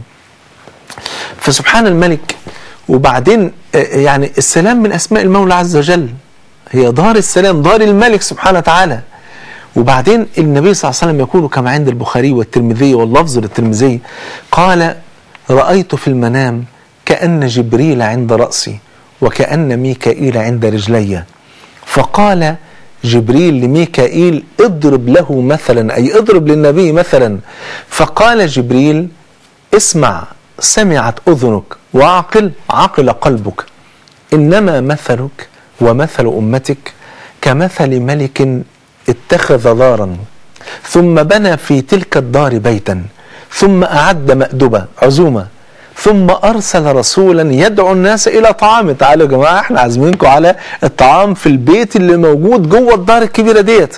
فسبحان الملك وبعدين يعني السلام من أسماء المولى عز وجل هي دار السلام دار الملك سبحانه وتعالى وبعدين النبي صلى الله عليه وسلم يقول كما عند البخاري والترمذي واللفظ للترمذي قال رأيت في المنام كأن جبريل عند رأسي وكأن ميكائيل عند رجلي فقال جبريل لميكائيل اضرب له مثلا أي اضرب للنبي مثلا فقال جبريل اسمع سمعت أذنك وعقل عقل قلبك إنما مثلك ومثل أمتك كمثل ملك اتخذ دارا ثم بنى في تلك الدار بيتا ثم أعد مأدبة عزومة ثم أرسل رسولا يدعو الناس إلى طعام تعالوا يا جماعة احنا عازمينكم على الطعام في البيت اللي موجود جوه الدار الكبيرة ديت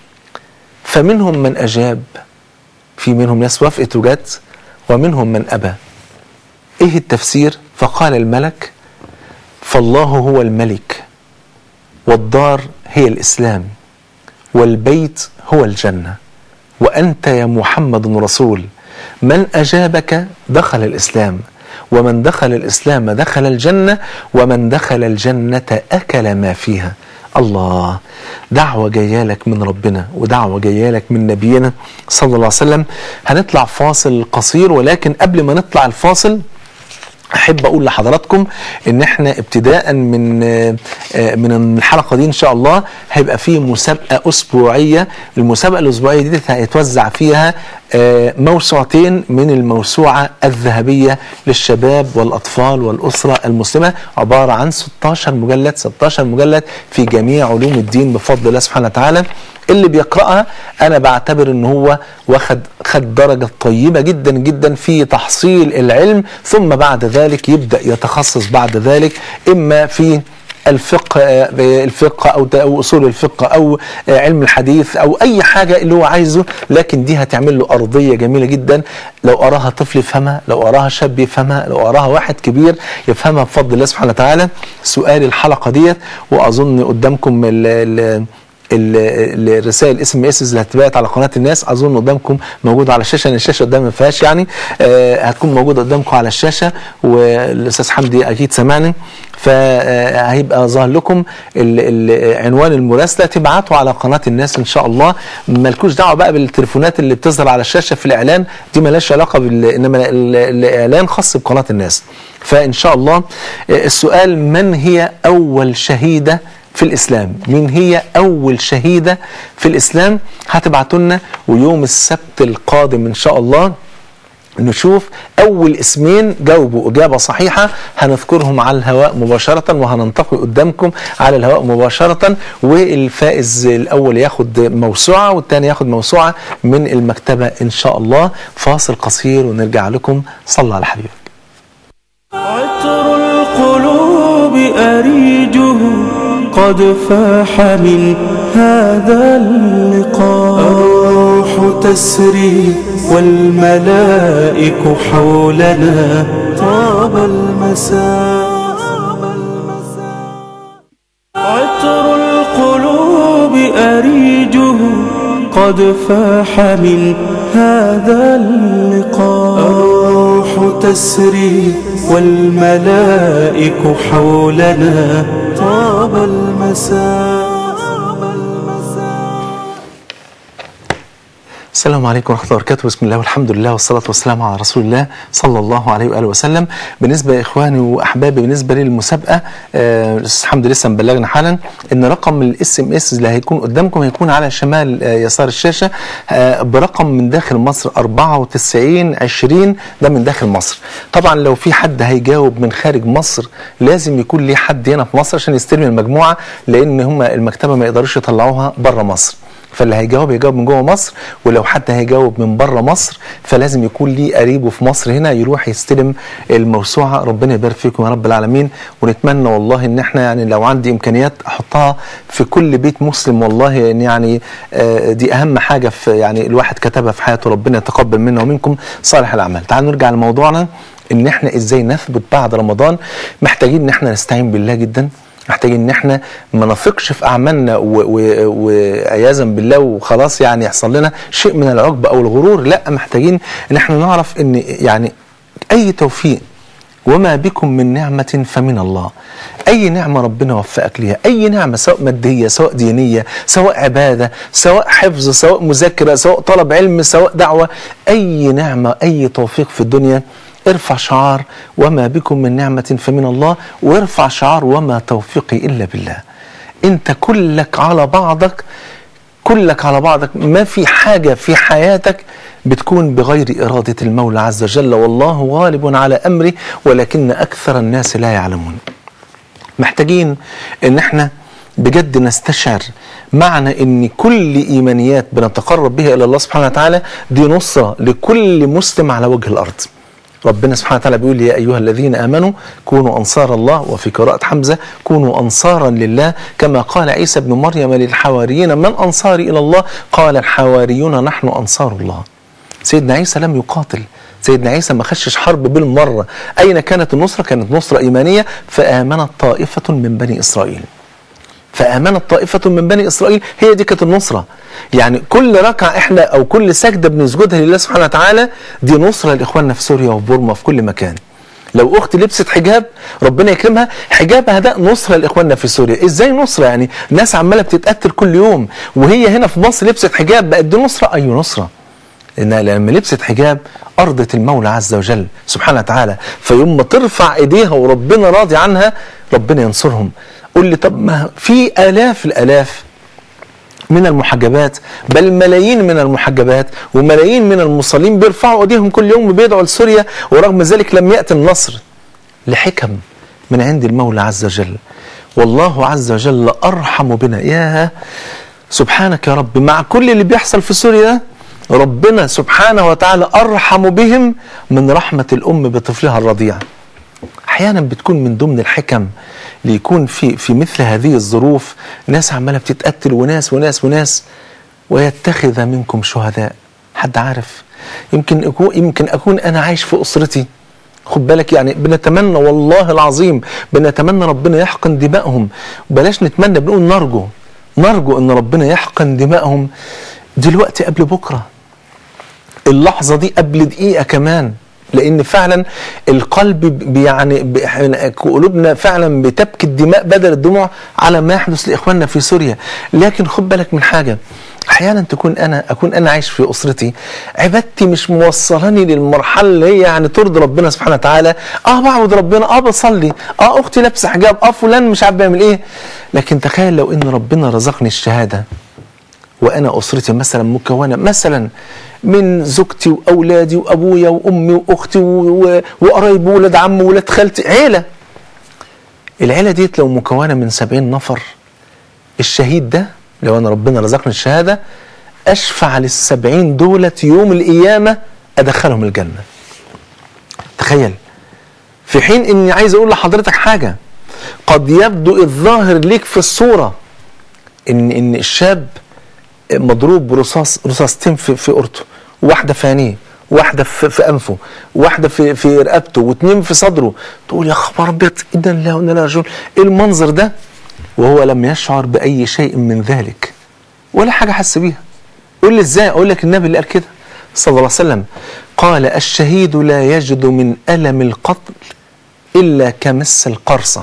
فمنهم من أجاب في منهم ناس وافقت وجت ومنهم من أبى إيه التفسير فقال الملك فالله هو الملك والدار هي الإسلام والبيت هو الجنة وأنت يا محمد رسول من أجابك دخل الإسلام ومن دخل الإسلام دخل الجنة ومن دخل الجنة أكل ما فيها الله دعوة جاية لك من ربنا ودعوة جاية لك من نبينا صلى الله عليه وسلم هنطلع فاصل قصير ولكن قبل ما نطلع الفاصل احب اقول لحضراتكم ان احنا ابتداء من من الحلقه دي ان شاء الله هيبقى في مسابقه اسبوعيه المسابقه الاسبوعيه دي هيتوزع فيها موسوعتين من الموسوعه الذهبيه للشباب والاطفال والاسره المسلمه عباره عن 16 مجلد 16 مجلد في جميع علوم الدين بفضل الله سبحانه وتعالى اللي بيقراها انا بعتبر ان هو واخد خد درجه طيبه جدا جدا في تحصيل العلم ثم بعد ذلك يبدا يتخصص بعد ذلك اما في الفقه آه، الفقه او أو اصول الفقه او آه، علم الحديث او اي حاجه اللي هو عايزه لكن دي هتعمل له ارضيه جميله جدا لو اراها طفل يفهمها لو اراها شاب يفهمها لو اراها واحد كبير يفهمها بفضل الله سبحانه وتعالى سؤال الحلقه ديت واظن قدامكم ال ال ال- الرسائل اس ام اس اللي هتبعت على قناه الناس اظن قدامكم موجوده على الشاشه لان الشاشه قدام ما فيهاش يعني آه، هتكون موجوده قدامكم على الشاشه والاستاذ حمدي اكيد سمعني فهيبقى ظاهر لكم ال- ال- عنوان المراسله تبعتوا على قناه الناس ان شاء الله مالكوش دعوه بقى بالتليفونات اللي بتظهر على الشاشه في الاعلان دي مالهاش علاقه بال انما ال- الاعلان خاص بقناه الناس فان شاء الله آه، السؤال من هي اول شهيده في الإسلام مين هي أول شهيدة في الإسلام هتبعتوا لنا ويوم السبت القادم إن شاء الله نشوف أول اسمين جاوبوا إجابة صحيحة هنذكرهم على الهواء مباشرة وهننتقي قدامكم على الهواء مباشرة والفائز الأول ياخد موسوعة والثاني ياخد موسوعة من المكتبة إن شاء الله فاصل قصير ونرجع لكم صلى على حبيبك عطر القلوب أريجه قد فاح من هذا اللقاء الروح تسري والملائك حولنا طاب المساء عطر القلوب أريجه قد فاح من هذا اللقاء الروح تسري والملائك حولنا طاب المساء السلام عليكم ورحمة الله وبركاته بسم الله والحمد لله والصلاة والسلام على رسول الله صلى الله عليه وآله وسلم بالنسبة يا إخواني وأحبابي بالنسبة للمسابقة آه الحمد لله لسه مبلغنا حالا إن رقم الاس ام اس اللي هيكون قدامكم هيكون على شمال آه يسار الشاشة آه برقم من داخل مصر 94 20 ده من داخل مصر طبعا لو في حد هيجاوب من خارج مصر لازم يكون ليه حد هنا في مصر عشان يستلم المجموعة لأن هم المكتبة ما يقدروش يطلعوها بره مصر فاللي هيجاوب يجاوب من جوه مصر ولو حد هيجاوب من بره مصر فلازم يكون ليه قريبه في مصر هنا يروح يستلم الموسوعه ربنا يبارك فيكم يا رب العالمين ونتمنى والله ان احنا يعني لو عندي امكانيات احطها في كل بيت مسلم والله إن يعني آه، دي اهم حاجه في يعني الواحد كتبها في حياته ربنا يتقبل منا ومنكم صالح الاعمال تعالوا نرجع لموضوعنا ان احنا ازاي نثبت بعد رمضان محتاجين ان احنا نستعين بالله جدا محتاجين ان احنا ما نثقش في اعمالنا و- و- وعياذا بالله وخلاص يعني يحصل لنا شيء من العجب او الغرور لا محتاجين ان احنا نعرف ان يعني اي توفيق وما بكم من نعمة فمن الله أي نعمة ربنا وفقك ليها أي نعمة سواء مادية سواء دينية سواء عبادة سواء حفظ سواء مذاكرة سواء طلب علم سواء دعوة أي نعمة أي توفيق في الدنيا ارفع شعار وما بكم من نعمة فمن الله وارفع شعار وما توفيقي إلا بالله أنت كلك على بعضك كلك على بعضك ما في حاجة في حياتك بتكون بغير إرادة المولى عز وجل والله غالب على أمره ولكن أكثر الناس لا يعلمون محتاجين ان احنا بجد نستشعر معنى ان كل ايمانيات بنتقرب بها الى الله سبحانه وتعالى دي نصره لكل مسلم على وجه الارض ربنا سبحانه وتعالى بيقول يا ايها الذين امنوا كونوا انصار الله وفي قراءه حمزه كونوا انصارا لله كما قال عيسى ابن مريم للحواريين من انصاري الى الله قال الحواريون نحن انصار الله سيدنا عيسى لم يقاتل سيدنا عيسى ما خشش حرب بالمرة أين كانت النصرة كانت نصرة إيمانية فآمنت طائفة من بني إسرائيل فآمنت طائفة من بني إسرائيل هي دي كانت النصرة يعني كل ركعة إحنا أو كل سجدة بنسجدها لله سبحانه وتعالى دي نصرة لإخواننا في سوريا وفي بورما في كل مكان لو اختي لبست حجاب ربنا يكرمها حجابها ده نصره لاخواننا في سوريا ازاي نصره يعني ناس عماله بتتقتل كل يوم وهي هنا في مصر لبست حجاب بقت دي نصره اي نصره لأنها لما لبست حجاب أرضت المولى عز وجل سبحانه وتعالى فيوم ما ترفع إيديها وربنا راضي عنها ربنا ينصرهم قول لي طب ما في آلاف الآلاف من المحجبات بل ملايين من المحجبات وملايين من المصلين بيرفعوا ايديهم كل يوم وبيدعوا لسوريا ورغم ذلك لم يأتي النصر لحكم من عند المولى عز وجل والله عز وجل أرحم بنا يا سبحانك يا رب مع كل اللي بيحصل في سوريا ده ربنا سبحانه وتعالى أرحم بهم من رحمة الأم بطفلها الرضيع احيانا بتكون من ضمن الحكم ليكون في في مثل هذه الظروف ناس عماله بتتقتل وناس وناس وناس ويتخذ منكم شهداء حد عارف يمكن اكون يمكن اكون انا عايش في اسرتي خد بالك يعني بنتمنى والله العظيم بنتمنى ربنا يحقن دمائهم بلاش نتمنى بنقول نرجو نرجو ان ربنا يحقن دمائهم دلوقتي قبل بكره اللحظه دي قبل دقيقه كمان لان فعلا القلب بي- يعني بي- إحنا قلوبنا فعلا بتبكي الدماء بدل الدموع على ما يحدث لاخواننا في سوريا لكن خد بالك من حاجه احيانا تكون انا اكون انا عايش في اسرتي عبادتي مش موصلاني للمرحله اللي هي يعني ترضي ربنا سبحانه وتعالى اه بعبد ربنا اه بصلي اه اختي لابسه حجاب اه فلان مش عارف بيعمل ايه لكن تخيل لو ان ربنا رزقني الشهاده وانا اسرتي مثلا مكونه مثلا من زوجتي واولادي وابويا وامي واختي و- و- وقرايبي وولاد عمي وولاد خالتي عيله العيله ديت لو مكونه من سبعين نفر الشهيد ده لو انا ربنا رزقني الشهاده اشفع للسبعين دولة يوم القيامه ادخلهم الجنه تخيل في حين اني عايز اقول لحضرتك حاجه قد يبدو الظاهر ليك في الصوره ان ان الشاب مضروب برصاص رصاصتين في في قرطه واحده في عينيه واحده في, في انفه واحده في في رقبته واثنين في صدره تقول يا خبر ابيض اذا لا وانا لا راجعون ايه المنظر ده وهو لم يشعر باي شيء من ذلك ولا حاجه حس بيها قول لي ازاي اقول لك النبي اللي قال كده صلى الله عليه وسلم قال الشهيد لا يجد من الم القتل الا كمس القرصه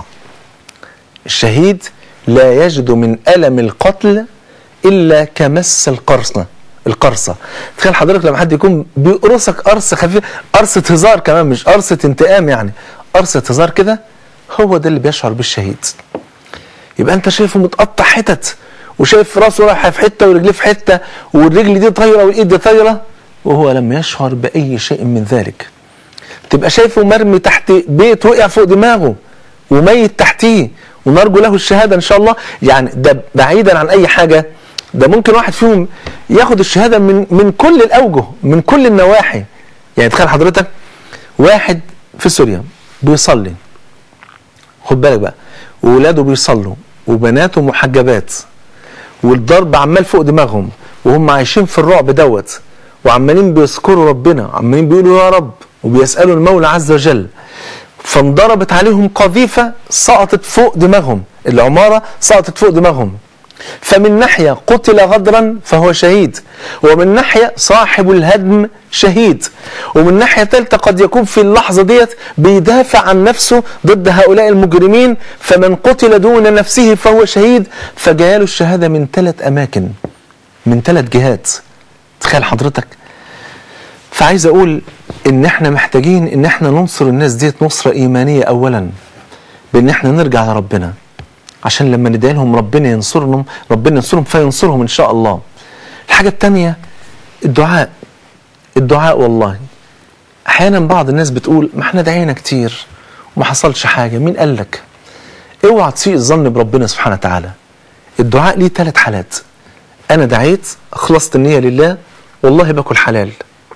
الشهيد لا يجد من ألم القتل إلا كمس القرصة القرصة تخيل حضرتك لما حد يكون بيقرصك قرص خفيف قرصة هزار كمان مش قرصة انتقام يعني قرصة هزار كده هو ده اللي بيشعر بالشهيد يبقى انت شايفه متقطع حتت وشايف راسه رايحه في حته ورجليه في حته والرجل دي طايره والايد دي طايره وهو لم يشعر باي شيء من ذلك تبقى شايفه مرمي تحت بيت وقع فوق دماغه وميت تحتيه ونرجو له الشهاده ان شاء الله يعني ده بعيدا عن اي حاجه ده ممكن واحد فيهم ياخد الشهاده من من كل الاوجه من كل النواحي يعني تخيل حضرتك واحد في سوريا بيصلي خد بالك بقى وولاده بيصلوا وبناته محجبات والضرب عمال فوق دماغهم وهم عايشين في الرعب دوت وعمالين بيذكروا ربنا عمالين بيقولوا يا رب وبيسألوا المولى عز وجل فانضربت عليهم قذيفة سقطت فوق دماغهم العمارة سقطت فوق دماغهم فمن ناحية قتل غدرا فهو شهيد ومن ناحية صاحب الهدم شهيد ومن ناحية ثالثة قد يكون في اللحظة ديت بيدافع عن نفسه ضد هؤلاء المجرمين فمن قتل دون نفسه فهو شهيد فجاله الشهادة من ثلاث أماكن من ثلاث جهات تخيل حضرتك فعايز اقول ان احنا محتاجين ان احنا ننصر الناس ديت نصرة ايمانية اولا بان احنا نرجع لربنا عشان لما ندعي لهم ربنا ينصرهم ربنا ينصرهم فينصرهم ان شاء الله الحاجة التانية الدعاء الدعاء والله احيانا بعض الناس بتقول ما احنا دعينا كتير وما حصلش حاجة مين قال لك اوعى تسيء الظن بربنا سبحانه وتعالى الدعاء ليه ثلاث حالات انا دعيت خلصت النية لله والله باكل حلال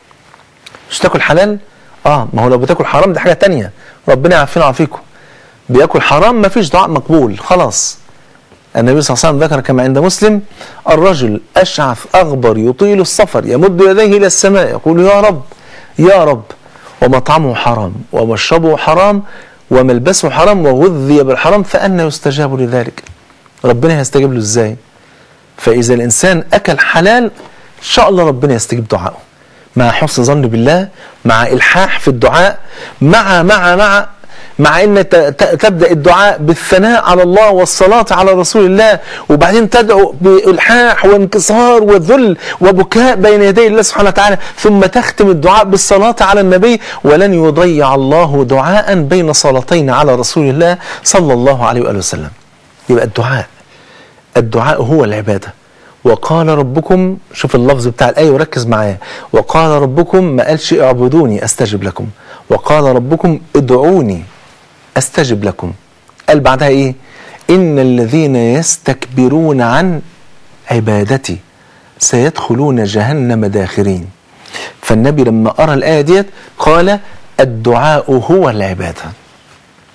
مش تاكل حلال اه ما هو لو بتاكل حرام دي حاجه تانية ربنا يعافينا ويعافيكم بياكل حرام ما فيش دعاء مقبول خلاص النبي صلى الله عليه وسلم ذكر كما عند مسلم الرجل اشعث اغبر يطيل السفر يمد يديه الى السماء يقول يا رب يا رب ومطعمه حرام ومشربه حرام وملبسه حرام وغذي بالحرام فأنا يستجاب لذلك ربنا هيستجيب له ازاي فإذا الإنسان أكل حلال إن شاء الله ربنا يستجيب دعائه مع حسن ظن بالله مع إلحاح في الدعاء مع مع مع مع ان ت- ت- تبدا الدعاء بالثناء على الله والصلاه على رسول الله وبعدين تدعو بالحاح وانكسار وذل وبكاء بين يدي الله سبحانه وتعالى ثم تختم الدعاء بالصلاه على النبي ولن يضيع الله دعاء بين صلاتين على رسول الله صلى الله عليه واله وسلم يبقى الدعاء الدعاء هو العباده وقال ربكم شوف اللفظ بتاع الآية وركز معايا وقال ربكم ما قالش اعبدوني أستجب لكم وقال ربكم ادعوني أستجب لكم قال بعدها إيه إن الذين يستكبرون عن عبادتي سيدخلون جهنم داخرين فالنبي لما أرى الآية ديت قال الدعاء هو العبادة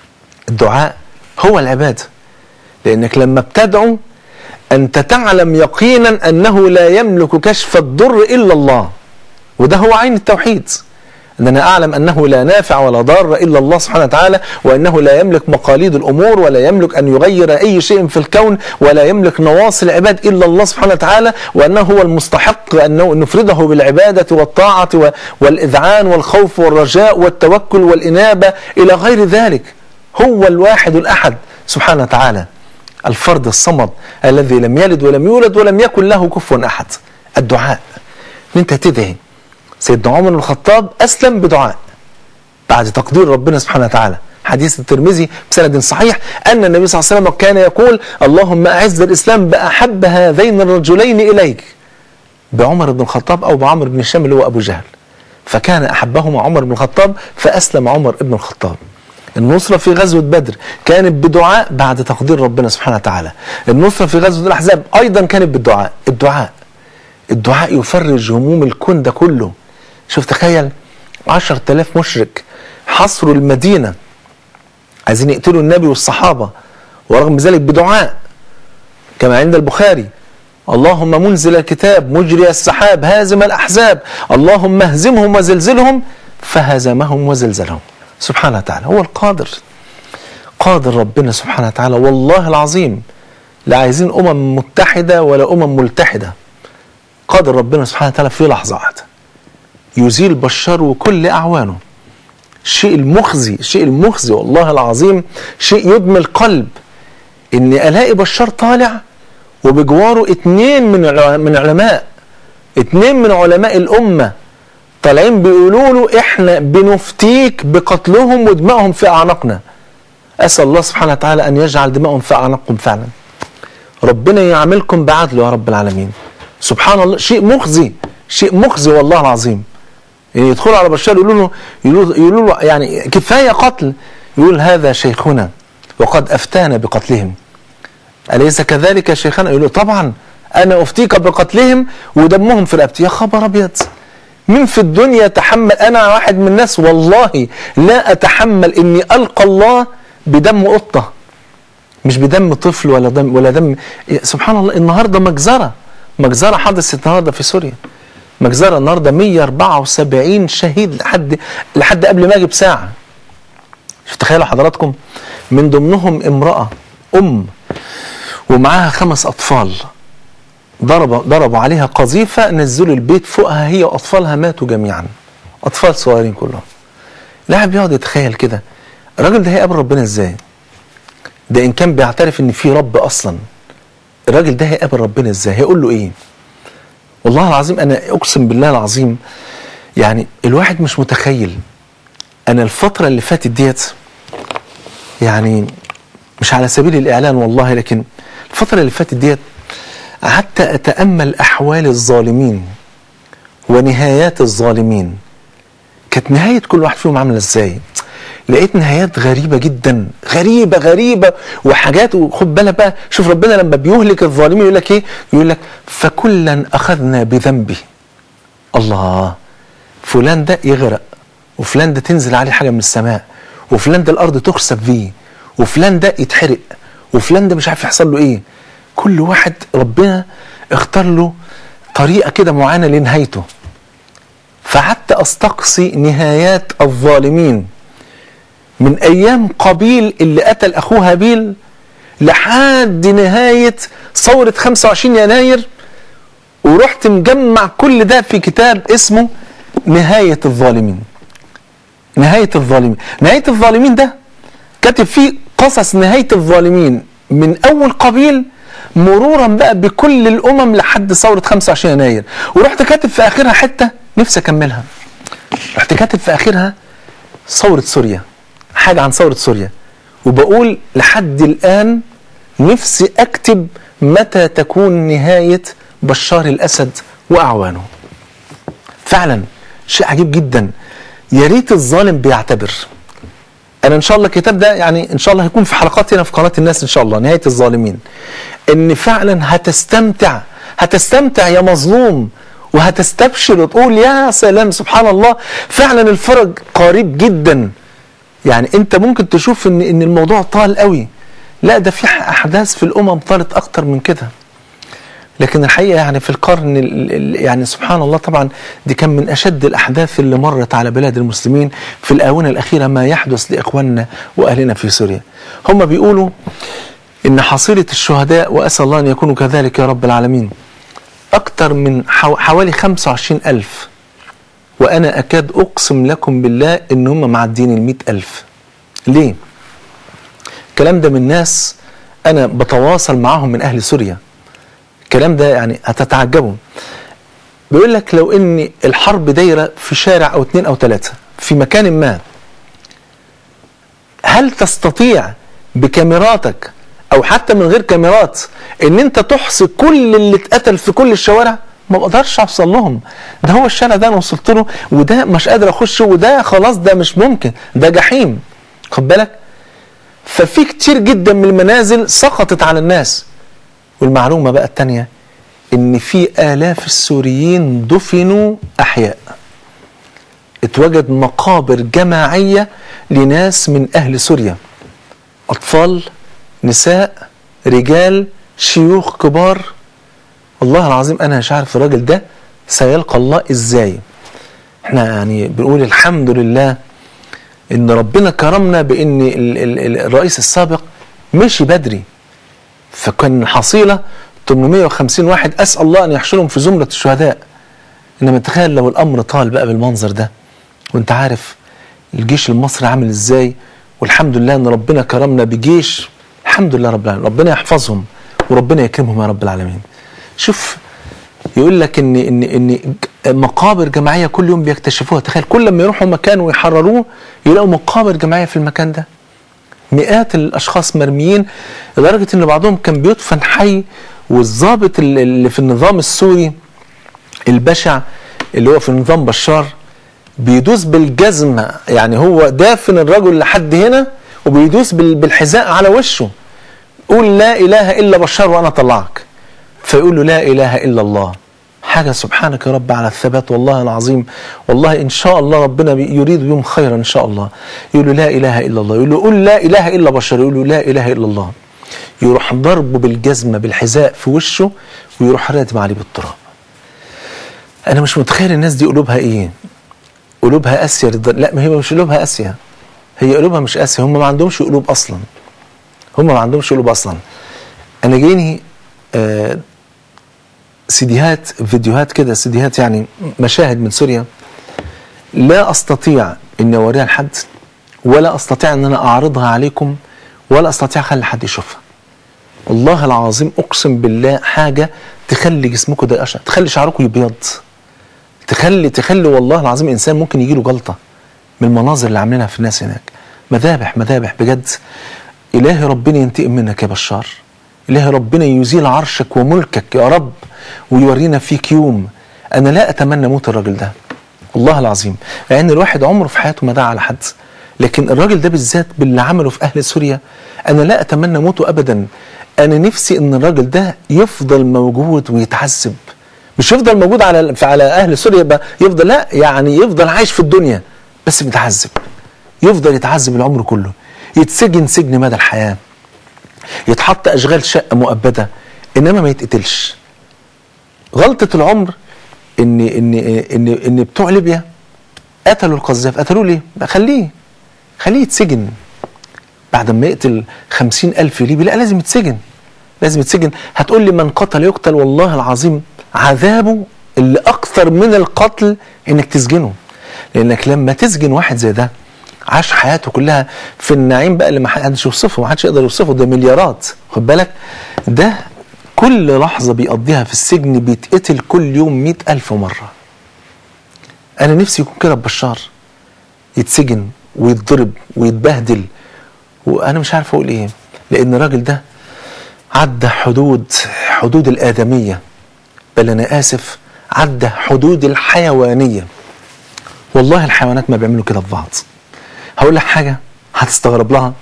الدعاء هو العبادة لأنك لما بتدعو أنت تعلم يقينا أنه لا يملك كشف الضر إلا الله وده هو عين التوحيد أن أنا أعلم أنه لا نافع ولا ضار إلا الله سبحانه وتعالى وأنه لا يملك مقاليد الأمور ولا يملك أن يغير أي شيء في الكون ولا يملك نواصي العباد إلا الله سبحانه وتعالى وأنه هو المستحق أنه نفرده بالعبادة والطاعة و- والإذعان والخوف والرجاء والتوكل والإنابة إلى غير ذلك هو الواحد الأحد سبحانه وتعالى الفرد الصمد الذي لم يلد ولم يولد ولم يكن له كفوا أحد الدعاء إن أنت تدعي سيدنا عمر بن الخطاب أسلم بدعاء بعد تقدير ربنا سبحانه وتعالى حديث الترمذي بسند صحيح أن النبي صلى الله عليه وسلم كان يقول اللهم أعز الإسلام بأحب هذين الرجلين إليك بعمر بن الخطاب أو بعمر بن هشام اللي هو أبو جهل فكان أحبهما عمر بن الخطاب فأسلم عمر بن الخطاب النصرة في غزوة بدر كانت بدعاء بعد تقدير ربنا سبحانه وتعالى النصرة في غزوة الأحزاب أيضا كانت بالدعاء الدعاء الدعاء يفرج هموم الكون ده كله شوف تخيل عشر تلاف مشرك حصروا المدينة عايزين يقتلوا النبي والصحابة ورغم ذلك بدعاء كما عند البخاري اللهم منزل الكتاب مجري السحاب هازم الأحزاب اللهم اهزمهم وزلزلهم فهزمهم وزلزلهم سبحانه وتعالى هو القادر قادر ربنا سبحانه وتعالى والله العظيم لا عايزين أمم متحدة ولا أمم ملتحدة قادر ربنا سبحانه وتعالى في لحظة واحدة يزيل بشار وكل أعوانه الشيء المخزي الشيء المخزي والله العظيم شيء يدمي القلب إني ألاقي بشار طالع وبجواره اتنين من الع- من علماء اتنين من علماء الأمة طالعين بيقولوا له احنا بنفتيك بقتلهم ودمائهم في أعناقنا أسأل الله سبحانه وتعالى أن يجعل دمائهم في أعناقكم فعلا ربنا يعاملكم بعدله يا رب العالمين سبحان الله شيء مخزي شيء مخزي والله العظيم يعني يدخلوا على بشار يقولوا له يقولوا, يقولوا له يعني كفايه قتل يقول هذا شيخنا وقد افتانا بقتلهم اليس كذلك يا شيخنا يقول له طبعا انا افتيك بقتلهم ودمهم في رقبتي يا خبر ابيض مين في الدنيا يتحمل انا واحد من الناس والله لا اتحمل اني القى الله بدم قطه مش بدم طفل ولا دم ولا دم سبحان الله النهارده مجزره مجزره حدثت النهارده في سوريا مجزره النهارده 174 شهيد لحد لحد قبل ما اجي بساعه شوف تخيلوا حضراتكم من ضمنهم امراه ام ومعاها خمس اطفال ضرب ضربوا عليها قذيفه نزلوا البيت فوقها هي واطفالها ماتوا جميعا اطفال صغيرين كلهم لاعب بيقعد يتخيل كده الراجل ده هيقابل ربنا ازاي ده ان كان بيعترف ان في رب اصلا الراجل ده هيقابل ربنا ازاي هيقول له ايه والله العظيم انا اقسم بالله العظيم يعني الواحد مش متخيل انا الفتره اللي فاتت ديت يعني مش على سبيل الاعلان والله لكن الفتره اللي فاتت ديت قعدت اتامل احوال الظالمين ونهايات الظالمين كانت نهايه كل واحد فيهم عامله ازاي لقيت نهايات غريبه جدا غريبه غريبه وحاجات وخد بالك بقى شوف ربنا لما بيهلك الظالمين يقول لك ايه يقول لك فكلا اخذنا بذنبه الله فلان ده يغرق وفلان ده تنزل عليه حاجه من السماء وفلان ده الارض تخسف فيه وفلان ده يتحرق وفلان ده مش عارف يحصل له ايه كل واحد ربنا اختار له طريقه كده معينه لنهايته فقعدت استقصي نهايات الظالمين من ايام قابيل اللي قتل اخوه هابيل لحد نهايه ثوره 25 يناير ورحت مجمع كل ده في كتاب اسمه نهايه الظالمين نهايه الظالمين نهايه الظالمين ده كاتب فيه قصص نهايه الظالمين من اول قابيل مرورا بقى بكل الامم لحد ثوره 25 يناير ورحت كاتب في اخرها حته نفسي اكملها رحت كاتب في اخرها ثوره سوريا حاجه عن ثوره سوريا وبقول لحد الان نفسي اكتب متى تكون نهايه بشار الاسد واعوانه فعلا شيء عجيب جدا يا ريت الظالم بيعتبر انا ان شاء الله الكتاب ده يعني ان شاء الله هيكون في حلقات هنا في قناه الناس ان شاء الله نهايه الظالمين ان فعلا هتستمتع هتستمتع يا مظلوم وهتستبشر وتقول يا سلام سبحان الله فعلا الفرج قريب جدا يعني انت ممكن تشوف ان ان الموضوع طال قوي لا ده في احداث في الامم طالت اكتر من كده لكن الحقيقه يعني في القرن ال- ال- يعني سبحان الله طبعا دي كان من اشد الاحداث اللي مرت على بلاد المسلمين في الاونه الاخيره ما يحدث لاخواننا واهلنا في سوريا. هم بيقولوا ان حصيله الشهداء واسال الله ان يكونوا كذلك يا رب العالمين اكثر من حو- حوالي 25 الف وانا اكاد اقسم لكم بالله ان هم معدين ال 100 الف. ليه؟ الكلام ده من ناس انا بتواصل معاهم من اهل سوريا. الكلام ده يعني هتتعجبوا بيقول لك لو ان الحرب دايره في شارع او اثنين او ثلاثه في مكان ما هل تستطيع بكاميراتك او حتى من غير كاميرات ان انت تحصي كل اللي اتقتل في كل الشوارع ما بقدرش اوصل لهم ده هو الشارع ده انا وصلت له وده مش قادر اخشه وده خلاص ده مش ممكن ده جحيم خد بالك ففي كتير جدا من المنازل سقطت على الناس والمعلومة بقى التانية ان في آلاف السوريين دفنوا أحياء اتوجد مقابر جماعية لناس من أهل سوريا أطفال نساء رجال شيوخ كبار والله العظيم أنا مش عارف الراجل ده سيلقى الله إزاي احنا يعني بنقول الحمد لله ان ربنا كرمنا بان ال- ال- ال- الرئيس السابق مشي بدري فكان الحصيلة 850 واحد أسأل الله أن يحشرهم في زمرة الشهداء إنما تخيل لو الأمر طال بقى بالمنظر ده وأنت عارف الجيش المصري عامل إزاي والحمد لله أن ربنا كرمنا بجيش الحمد لله رب العالمين ربنا يحفظهم وربنا يكرمهم يا رب العالمين شوف يقول لك ان ان ان مقابر جماعيه كل يوم بيكتشفوها تخيل كل لما يروحوا مكان ويحرروه يلاقوا مقابر جماعيه في المكان ده مئات الاشخاص مرميين لدرجه ان بعضهم كان بيدفن حي والضابط ال- اللي في النظام السوري البشع اللي هو في نظام بشار بيدوس بالجزمه يعني هو دافن الرجل لحد هنا وبيدوس بال- بالحذاء على وشه قول لا اله الا بشار وانا طلعك فيقول له لا اله الا الله حاجه سبحانك يا رب على الثبات والله العظيم والله ان شاء الله ربنا بي- يريد بهم خيرا ان شاء الله يقول له لا اله الا الله يقول له قل لا اله الا بشر يقول له لا اله الا الله يروح ضربه بالجزمه بالحذاء في وشه ويروح راتم عليه بالتراب انا مش متخيل الناس دي قلوبها ايه قلوبها قاسيه للدر- لا ما هي مش قلوبها قاسيه هي قلوبها مش قاسيه هم ما عندهمش قلوب اصلا هم ما عندهمش قلوب اصلا انا جايني آه سيديهات فيديوهات كده سيديهات يعني مشاهد من سوريا لا استطيع ان اوريها لحد ولا استطيع ان انا اعرضها عليكم ولا استطيع اخلي حد يشوفها والله العظيم اقسم بالله حاجه تخلي جسمكم ده اشعر تخلي شعركم يبيض تخلي تخلي والله العظيم انسان ممكن يجي له جلطه من المناظر اللي عاملينها في الناس هناك مذابح مذابح بجد الهي ربنا ينتقم منك يا بشار الهي ربنا يزيل عرشك وملكك يا رب ويورينا فيك يوم انا لا اتمنى موت الراجل ده والله العظيم لان يعني الواحد عمره في حياته ما دعا على حد لكن الراجل ده بالذات باللي عمله في اهل سوريا انا لا اتمنى موته ابدا انا نفسي ان الراجل ده يفضل موجود ويتعذب مش يفضل موجود على على اهل سوريا يبقى يفضل لا يعني يفضل عايش في الدنيا بس متعذب يفضل يتعذب العمر كله يتسجن سجن مدى الحياه يتحط اشغال شقه مؤبده انما ما يتقتلش غلطه العمر ان ان ان ان بتوع ليبيا قتلوا القذاف قتلوه ليه؟ خليه خليه يتسجن بعد ما يقتل خمسين ألف ليبي لا لازم يتسجن لازم يتسجن هتقول لي من قتل يقتل والله العظيم عذابه اللي أكثر من القتل إنك تسجنه لأنك لما تسجن واحد زي ده عاش حياته كلها في النعيم بقى اللي ما حدش يوصفه ما حدش يقدر يوصفه ده مليارات خد بالك ده كل لحظة بيقضيها في السجن بيتقتل كل يوم مئة ألف مرة أنا نفسي يكون كده بشار يتسجن ويتضرب ويتبهدل وأنا مش عارف أقول إيه لأن الراجل ده عدى حدود حدود الآدمية بل أنا آسف عدى حدود الحيوانية والله الحيوانات ما بيعملوا كده في بعض هقول لك حاجة هتستغرب لها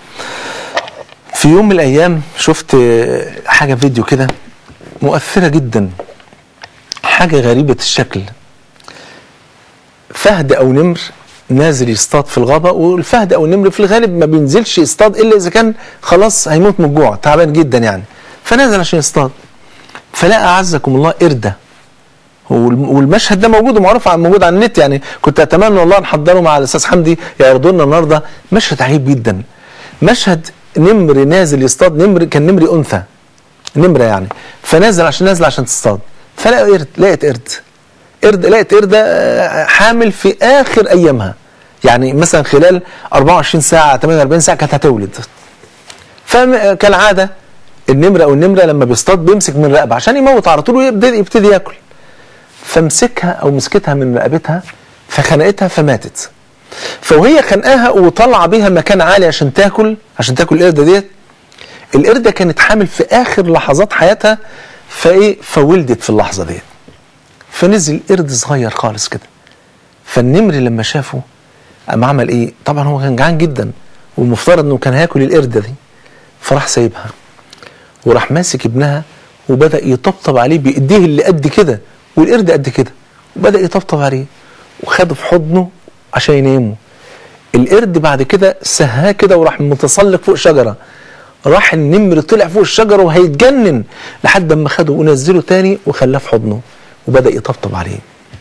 في يوم من الأيام شفت حاجة فيديو كده مؤثرة جدا حاجة غريبة الشكل فهد أو نمر نازل يصطاد في الغابة والفهد أو النمر في الغالب ما بينزلش يصطاد إلا إذا كان خلاص هيموت من الجوع تعبان جدا يعني فنازل عشان يصطاد فلقى أعزكم الله قردة والم- والمشهد ده موجود ومعروف عن موجود على النت يعني كنت اتمنى والله نحضره مع الاستاذ حمدي يعرضوا لنا النهارده مشهد عجيب جدا مشهد نمر نازل يصطاد نمر كان نمر انثى نمره يعني فنازل عشان نازل عشان تصطاد فلقى قرد لقيت قرد قرد لقيت قرده آه، حامل في اخر ايامها يعني مثلا خلال 24 ساعه 48 ساعه كانت هتولد فكالعاده النمر او النمره لما بيصطاد بيمسك من رقبه عشان يموت على طول ويبتدي يبتدي ياكل فمسكها او مسكتها من رقبتها فخنقتها فماتت فوهي خنقاها وطلع بيها مكان عالي عشان تاكل عشان تاكل القرده ديت القرده كانت حامل في اخر لحظات حياتها فايه فولدت في اللحظه ديت فنزل قرد صغير خالص كده فالنمر لما شافه قام عمل ايه طبعا هو كان جعان جدا والمفترض انه كان هياكل القرده دي فراح سايبها وراح ماسك ابنها وبدا يطبطب عليه بايديه اللي قد كده والقرد قد كده وبدا يطبطب عليه وخده في حضنه عشان ينامه القرد بعد كده سهاه كده وراح متسلق فوق شجره راح النمر طلع فوق الشجره وهيتجنن لحد ما خده ونزله تاني وخلاه في حضنه وبدا يطبطب عليه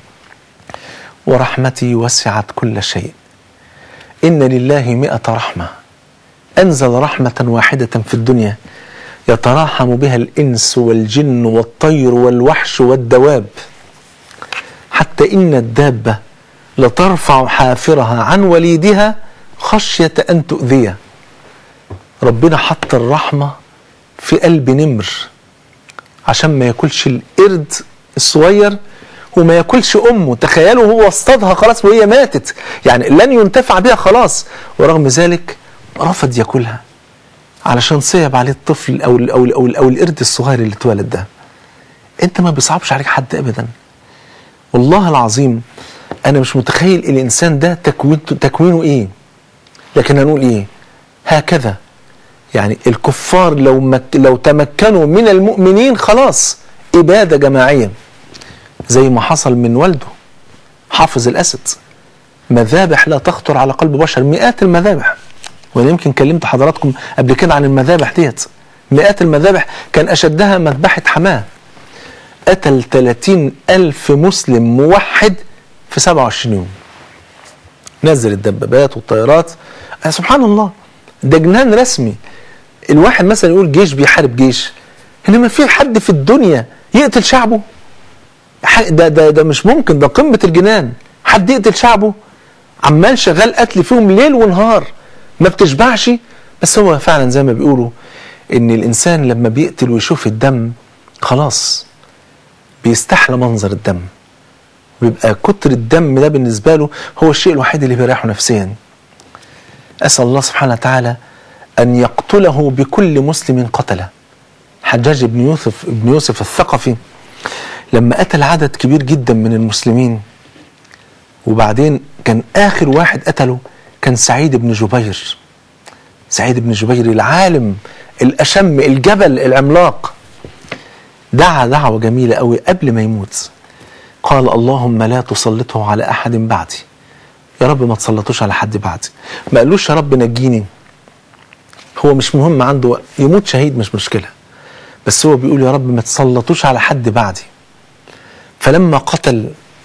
ورحمتي وسعت كل شيء إن لله مئة رحمة أنزل رحمة واحدة في الدنيا يتراحم بها الإنس والجن والطير والوحش والدواب حتى إن الدابة لترفع حافرها عن وليدها خشية أن تؤذيه ربنا حط الرحمة في قلب نمر عشان ما ياكلش القرد الصغير وما ياكلش امه تخيلوا هو اصطادها خلاص وهي ماتت يعني لن ينتفع بها خلاص ورغم ذلك رفض ياكلها علشان صيب عليه الطفل او ال او ال او, ال أو القرد الصغير اللي اتولد ده انت ما بيصعبش عليك حد ابدا والله العظيم انا مش متخيل الانسان ده تكوينه تكوينه ايه لكن هنقول ايه هكذا يعني الكفار لو مك لو تمكنوا من المؤمنين خلاص اباده جماعيه زي ما حصل من والده حافظ الاسد مذابح لا تخطر على قلب بشر مئات المذابح وانا يمكن كلمت حضراتكم قبل كده عن المذابح ديت مئات المذابح كان اشدها مذبحه حماه قتل 30 ألف مسلم موحد في 27 يوم نزل الدبابات والطيارات آه سبحان الله ده جنان رسمي الواحد مثلا يقول جيش بيحارب جيش انما في حد في الدنيا يقتل شعبه ح- ده ده ده مش ممكن ده قمه الجنان حد يقتل شعبه عمال شغال قتل فيهم ليل ونهار ما بتشبعش بس هو فعلا زي ما بيقولوا ان الانسان لما بيقتل ويشوف الدم خلاص بيستحلى منظر الدم ويبقى كتر الدم ده بالنسبه له هو الشيء الوحيد اللي بيريحه نفسيا اسال الله سبحانه وتعالى ان يقتله بكل مسلم قتله حجاج بن يوسف بن يوسف الثقفي لما قتل عدد كبير جدا من المسلمين وبعدين كان اخر واحد قتله كان سعيد بن جبير سعيد بن جبير العالم الاشم الجبل العملاق دعا دعوه جميله قوي قبل ما يموت قال اللهم لا تسلطه على احد بعدي يا رب ما تسلطوش على حد بعدي ما قالوش يا رب نجيني هو مش مهم عنده يموت شهيد مش مشكله بس هو بيقول يا رب ما تسلطوش على حد بعدي فلما قتل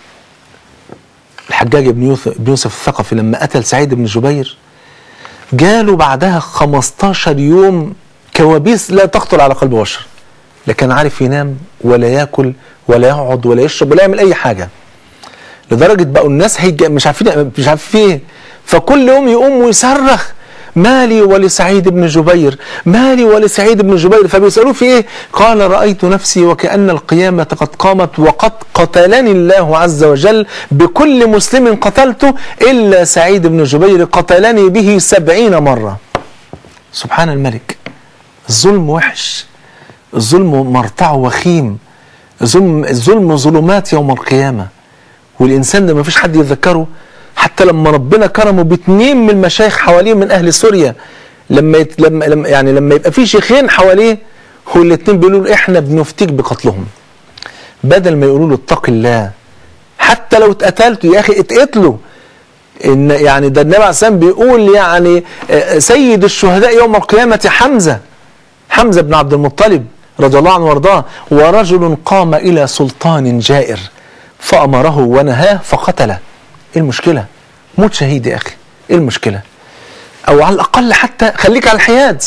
الحجاج بن يوسف, بن يوسف الثقفي لما قتل سعيد بن جبير جاله بعدها 15 يوم كوابيس لا تخطر على قلب بشر لا كان عارف ينام ولا ياكل ولا يقعد ولا يشرب ولا يعمل اي حاجه لدرجه بقوا الناس هيج مش عارفين مش عارفين ايه فكل يوم يقوم ويصرخ مالي ولسعيد بن جبير مالي ولسعيد بن جبير فبيسألوه في ايه قال رأيت نفسي وكأن القيامة قد قامت وقد قتلني الله عز وجل بكل مسلم قتلته إلا سعيد بن جبير قتلني به سبعين مرة سبحان الملك الظلم وحش الظلم مرتع وخيم الظلم, الظلم ظلمات يوم القيامة والإنسان ده ما فيش حد يذكره حتى لما ربنا كرمه باثنين من المشايخ حواليه من اهل سوريا لما يت... لما لما- يعني لما يبقى في شيخين حواليه هو الاثنين بيقولوا له احنا بنفتيك بقتلهم بدل ما يقولوا له اتق الله حتى لو اتقتلت يا اخي اتقتلوا ان يعني ده النبي عليه السلام بيقول يعني آه، سيد الشهداء يوم القيامه حمزه حمزه بن عبد المطلب رضي الله عنه وارضاه ورجل قام الى سلطان جائر فامره ونهاه فقتله ايه المشكله موت شهيد يا اخي ايه المشكله او على الاقل حتى خليك على الحياد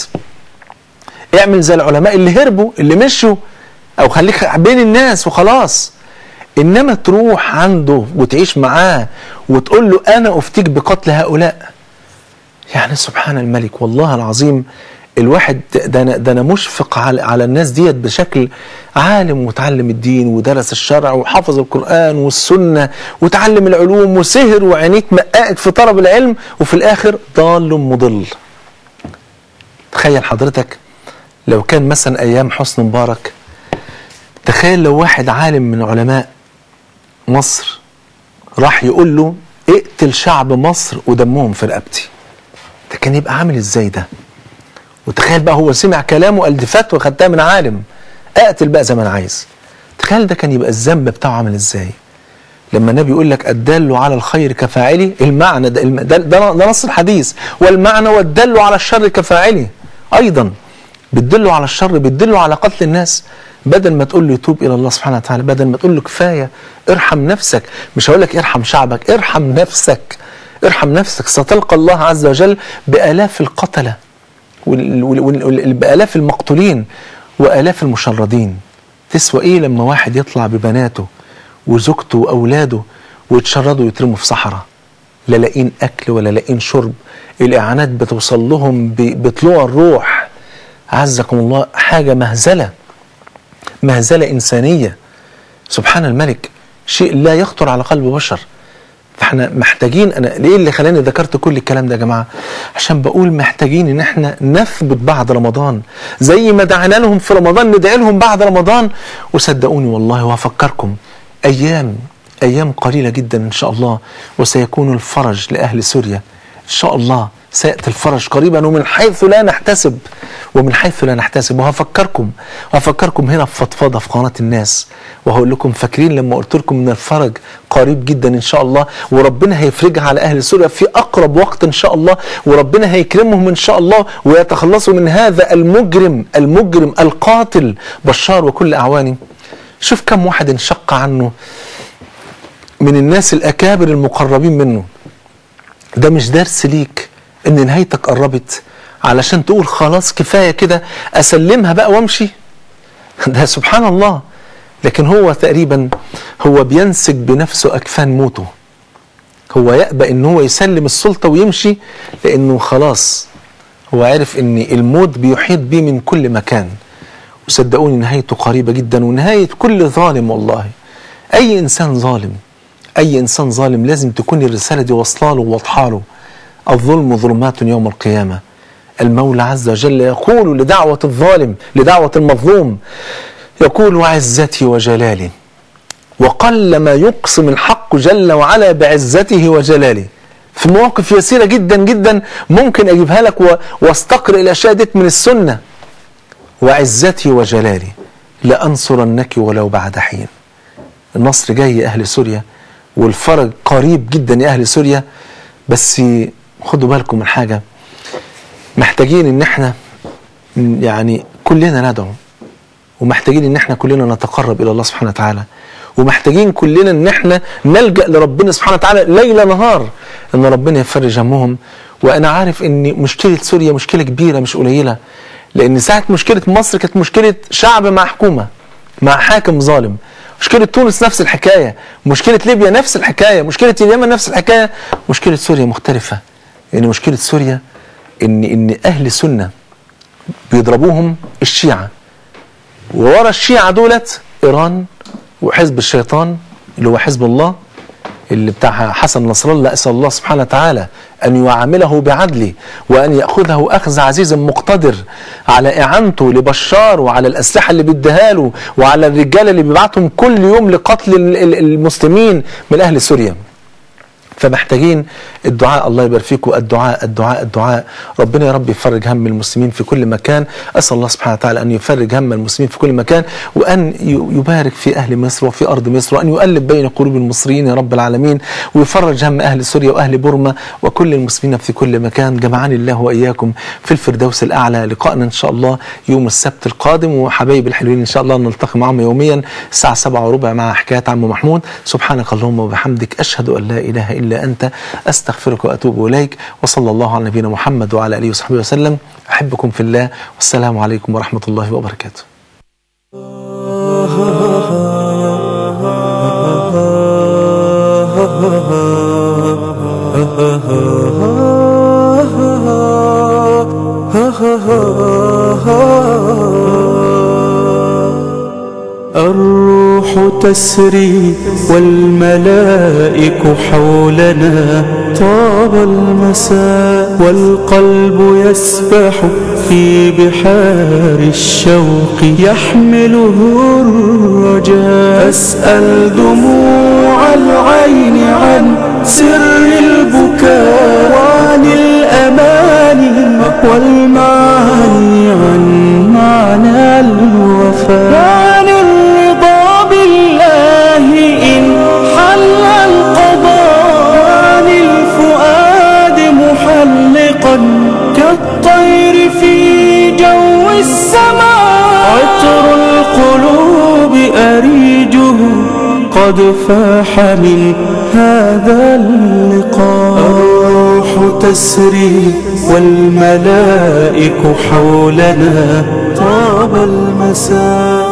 اعمل زي العلماء اللي هربوا اللي مشوا او خليك بين الناس وخلاص انما تروح عنده وتعيش معاه وتقول له انا افتيك بقتل هؤلاء يعني سبحان الملك والله العظيم الواحد ده انا ده انا مشفق على على الناس ديت بشكل عالم وتعلم الدين ودرس الشرع وحفظ القران والسنه وتعلم العلوم وسهر وعينيك مققت في طلب العلم وفي الاخر ضال مضل. تخيل حضرتك لو كان مثلا ايام حسني مبارك تخيل لو واحد عالم من علماء مصر راح يقول له اقتل شعب مصر ودمهم في رقبتي ده كان يبقى عامل ازاي ده وتخيل بقى هو سمع كلامه قال دي فتوى خدتها من عالم اقتل بقى زي ما انا عايز تخيل ده كان يبقى الذنب بتاعه عامل ازاي لما النبي يقول لك الدال على الخير كفاعله المعنى ده الم- ده, ده, ده نص الحديث والمعنى والدل على الشر كفاعله ايضا بتدله على الشر بتدله على قتل الناس بدل ما تقول له يتوب الى الله سبحانه وتعالى بدل ما تقول له كفايه ارحم نفسك مش هقول لك ارحم شعبك ارحم نفسك ارحم نفسك ستلقى الله عز وجل بالاف القتله وال- وال- وال- وال- بآلاف المقتولين وآلاف المشردين تسوى إيه لما واحد يطلع ببناته وزوجته وأولاده ويتشردوا ويترموا في صحراء لا لاقين أكل ولا لاقين شرب الإعانات بتوصل لهم ب- بطلوع الروح عزكم الله حاجة مهزلة مهزلة إنسانية سبحان الملك شيء لا يخطر على قلب بشر فاحنا محتاجين انا ليه اللي خلاني ذكرت كل الكلام ده يا جماعه عشان بقول محتاجين ان احنا نثبت بعد رمضان زي ما دعنا لهم في رمضان ندعي لهم بعد رمضان وصدقوني والله وهفكركم ايام ايام قليله جدا ان شاء الله وسيكون الفرج لاهل سوريا ان شاء الله سياتي الفرج قريبا ومن حيث لا نحتسب ومن حيث لا نحتسب وهفكركم وهفكركم هنا في فضفضه في قناه الناس وهقول لكم فاكرين لما قلت لكم ان الفرج قريب جدا ان شاء الله وربنا هيفرجها على اهل سوريا في اقرب وقت ان شاء الله وربنا هيكرمهم ان شاء الله ويتخلصوا من هذا المجرم المجرم القاتل بشار وكل اعوانه شوف كم واحد انشق عنه من الناس الاكابر المقربين منه ده مش درس ليك ان نهايتك قربت علشان تقول خلاص كفايه كده اسلمها بقى وامشي ده سبحان الله لكن هو تقريبا هو بينسج بنفسه اكفان موته هو يأبى ان هو يسلم السلطه ويمشي لانه خلاص هو عارف ان الموت بيحيط بيه من كل مكان وصدقوني نهايته قريبه جدا ونهايه كل ظالم والله اي انسان ظالم اي انسان ظالم لازم تكون الرساله دي واصله له وواضحه له الظلم ظلمات يوم القيامه المولى عز وجل يقول لدعوه الظالم لدعوه المظلوم يقول وعزتي وجلالي وقل ما يقسم الحق جل وعلا بعزته وجلاله في مواقف يسيرة جدا جدا ممكن أجيبها لك و- واستقرئ الأشياء ديت من السنة وعزتي وجلالي لأنصرنك ولو بعد حين النصر جاي يا أهل سوريا والفرج قريب جدا يا أهل سوريا بس خدوا بالكم من حاجة محتاجين ان احنا يعني كلنا ندعو ومحتاجين ان احنا كلنا نتقرب الى الله سبحانه وتعالى ومحتاجين كلنا ان احنا نلجا لربنا سبحانه وتعالى ليل نهار ان ربنا يفرج همهم وانا عارف ان مشكله سوريا مشكله كبيره مش قليله لان ساعه مشكله مصر كانت مشكله شعب مع حكومه مع حاكم ظالم مشكلة تونس نفس الحكاية مشكلة ليبيا نفس الحكاية مشكلة اليمن نفس الحكاية مشكلة سوريا مختلفة لأن يعني مشكلة سوريا إن إن أهل السنة بيضربوهم الشيعة وورا الشيعة دولت إيران وحزب الشيطان اللي هو حزب الله اللي بتاع حسن نصر الله أسأل الله سبحانه وتعالى أن يعامله بعدله وأن يأخذه أخذ عزيز مقتدر على إعانته لبشار وعلى الأسلحة اللي بيديها له وعلى الرجال اللي بيبعتهم كل يوم لقتل ال- ال- المسلمين من أهل سوريا فمحتاجين الدعاء الله يبارك فيكم الدعاء الدعاء الدعاء ربنا يا رب يفرج هم المسلمين في كل مكان اسال الله سبحانه وتعالى ان يفرج هم المسلمين في كل مكان وان ي- يبارك في اهل مصر وفي ارض مصر وان يؤلف بين قلوب المصريين يا رب العالمين ويفرج هم اهل سوريا واهل بورما وكل المسلمين في كل مكان جمعني الله واياكم في الفردوس الاعلى لقائنا ان شاء الله يوم السبت القادم وحبايب الحلوين ان شاء الله نلتقي معهم يوميا الساعه 7 وربع مع حكايات عم محمود سبحانك اللهم وبحمدك اشهد ان لا اله الا انت استغفرك واتوب اليك وصلى الله على نبينا محمد وعلى اله وصحبه وسلم احبكم في الله والسلام عليكم ورحمه الله وبركاته الروح تسري والملائك حولنا طاب المساء والقلب يسبح في بحار الشوق يحمله الرجاء أسأل دموع العين عن سر البكاء وعن الأماني والمعاني عن معنى الوفاء وعن الرضا بالله إن حل القضاء وعن الفؤاد محلقا كالطير في جو السماء عطر القلوب أريجه قد فاح من هذا اللقاء الروح تسري والملائك حولنا طاب المساء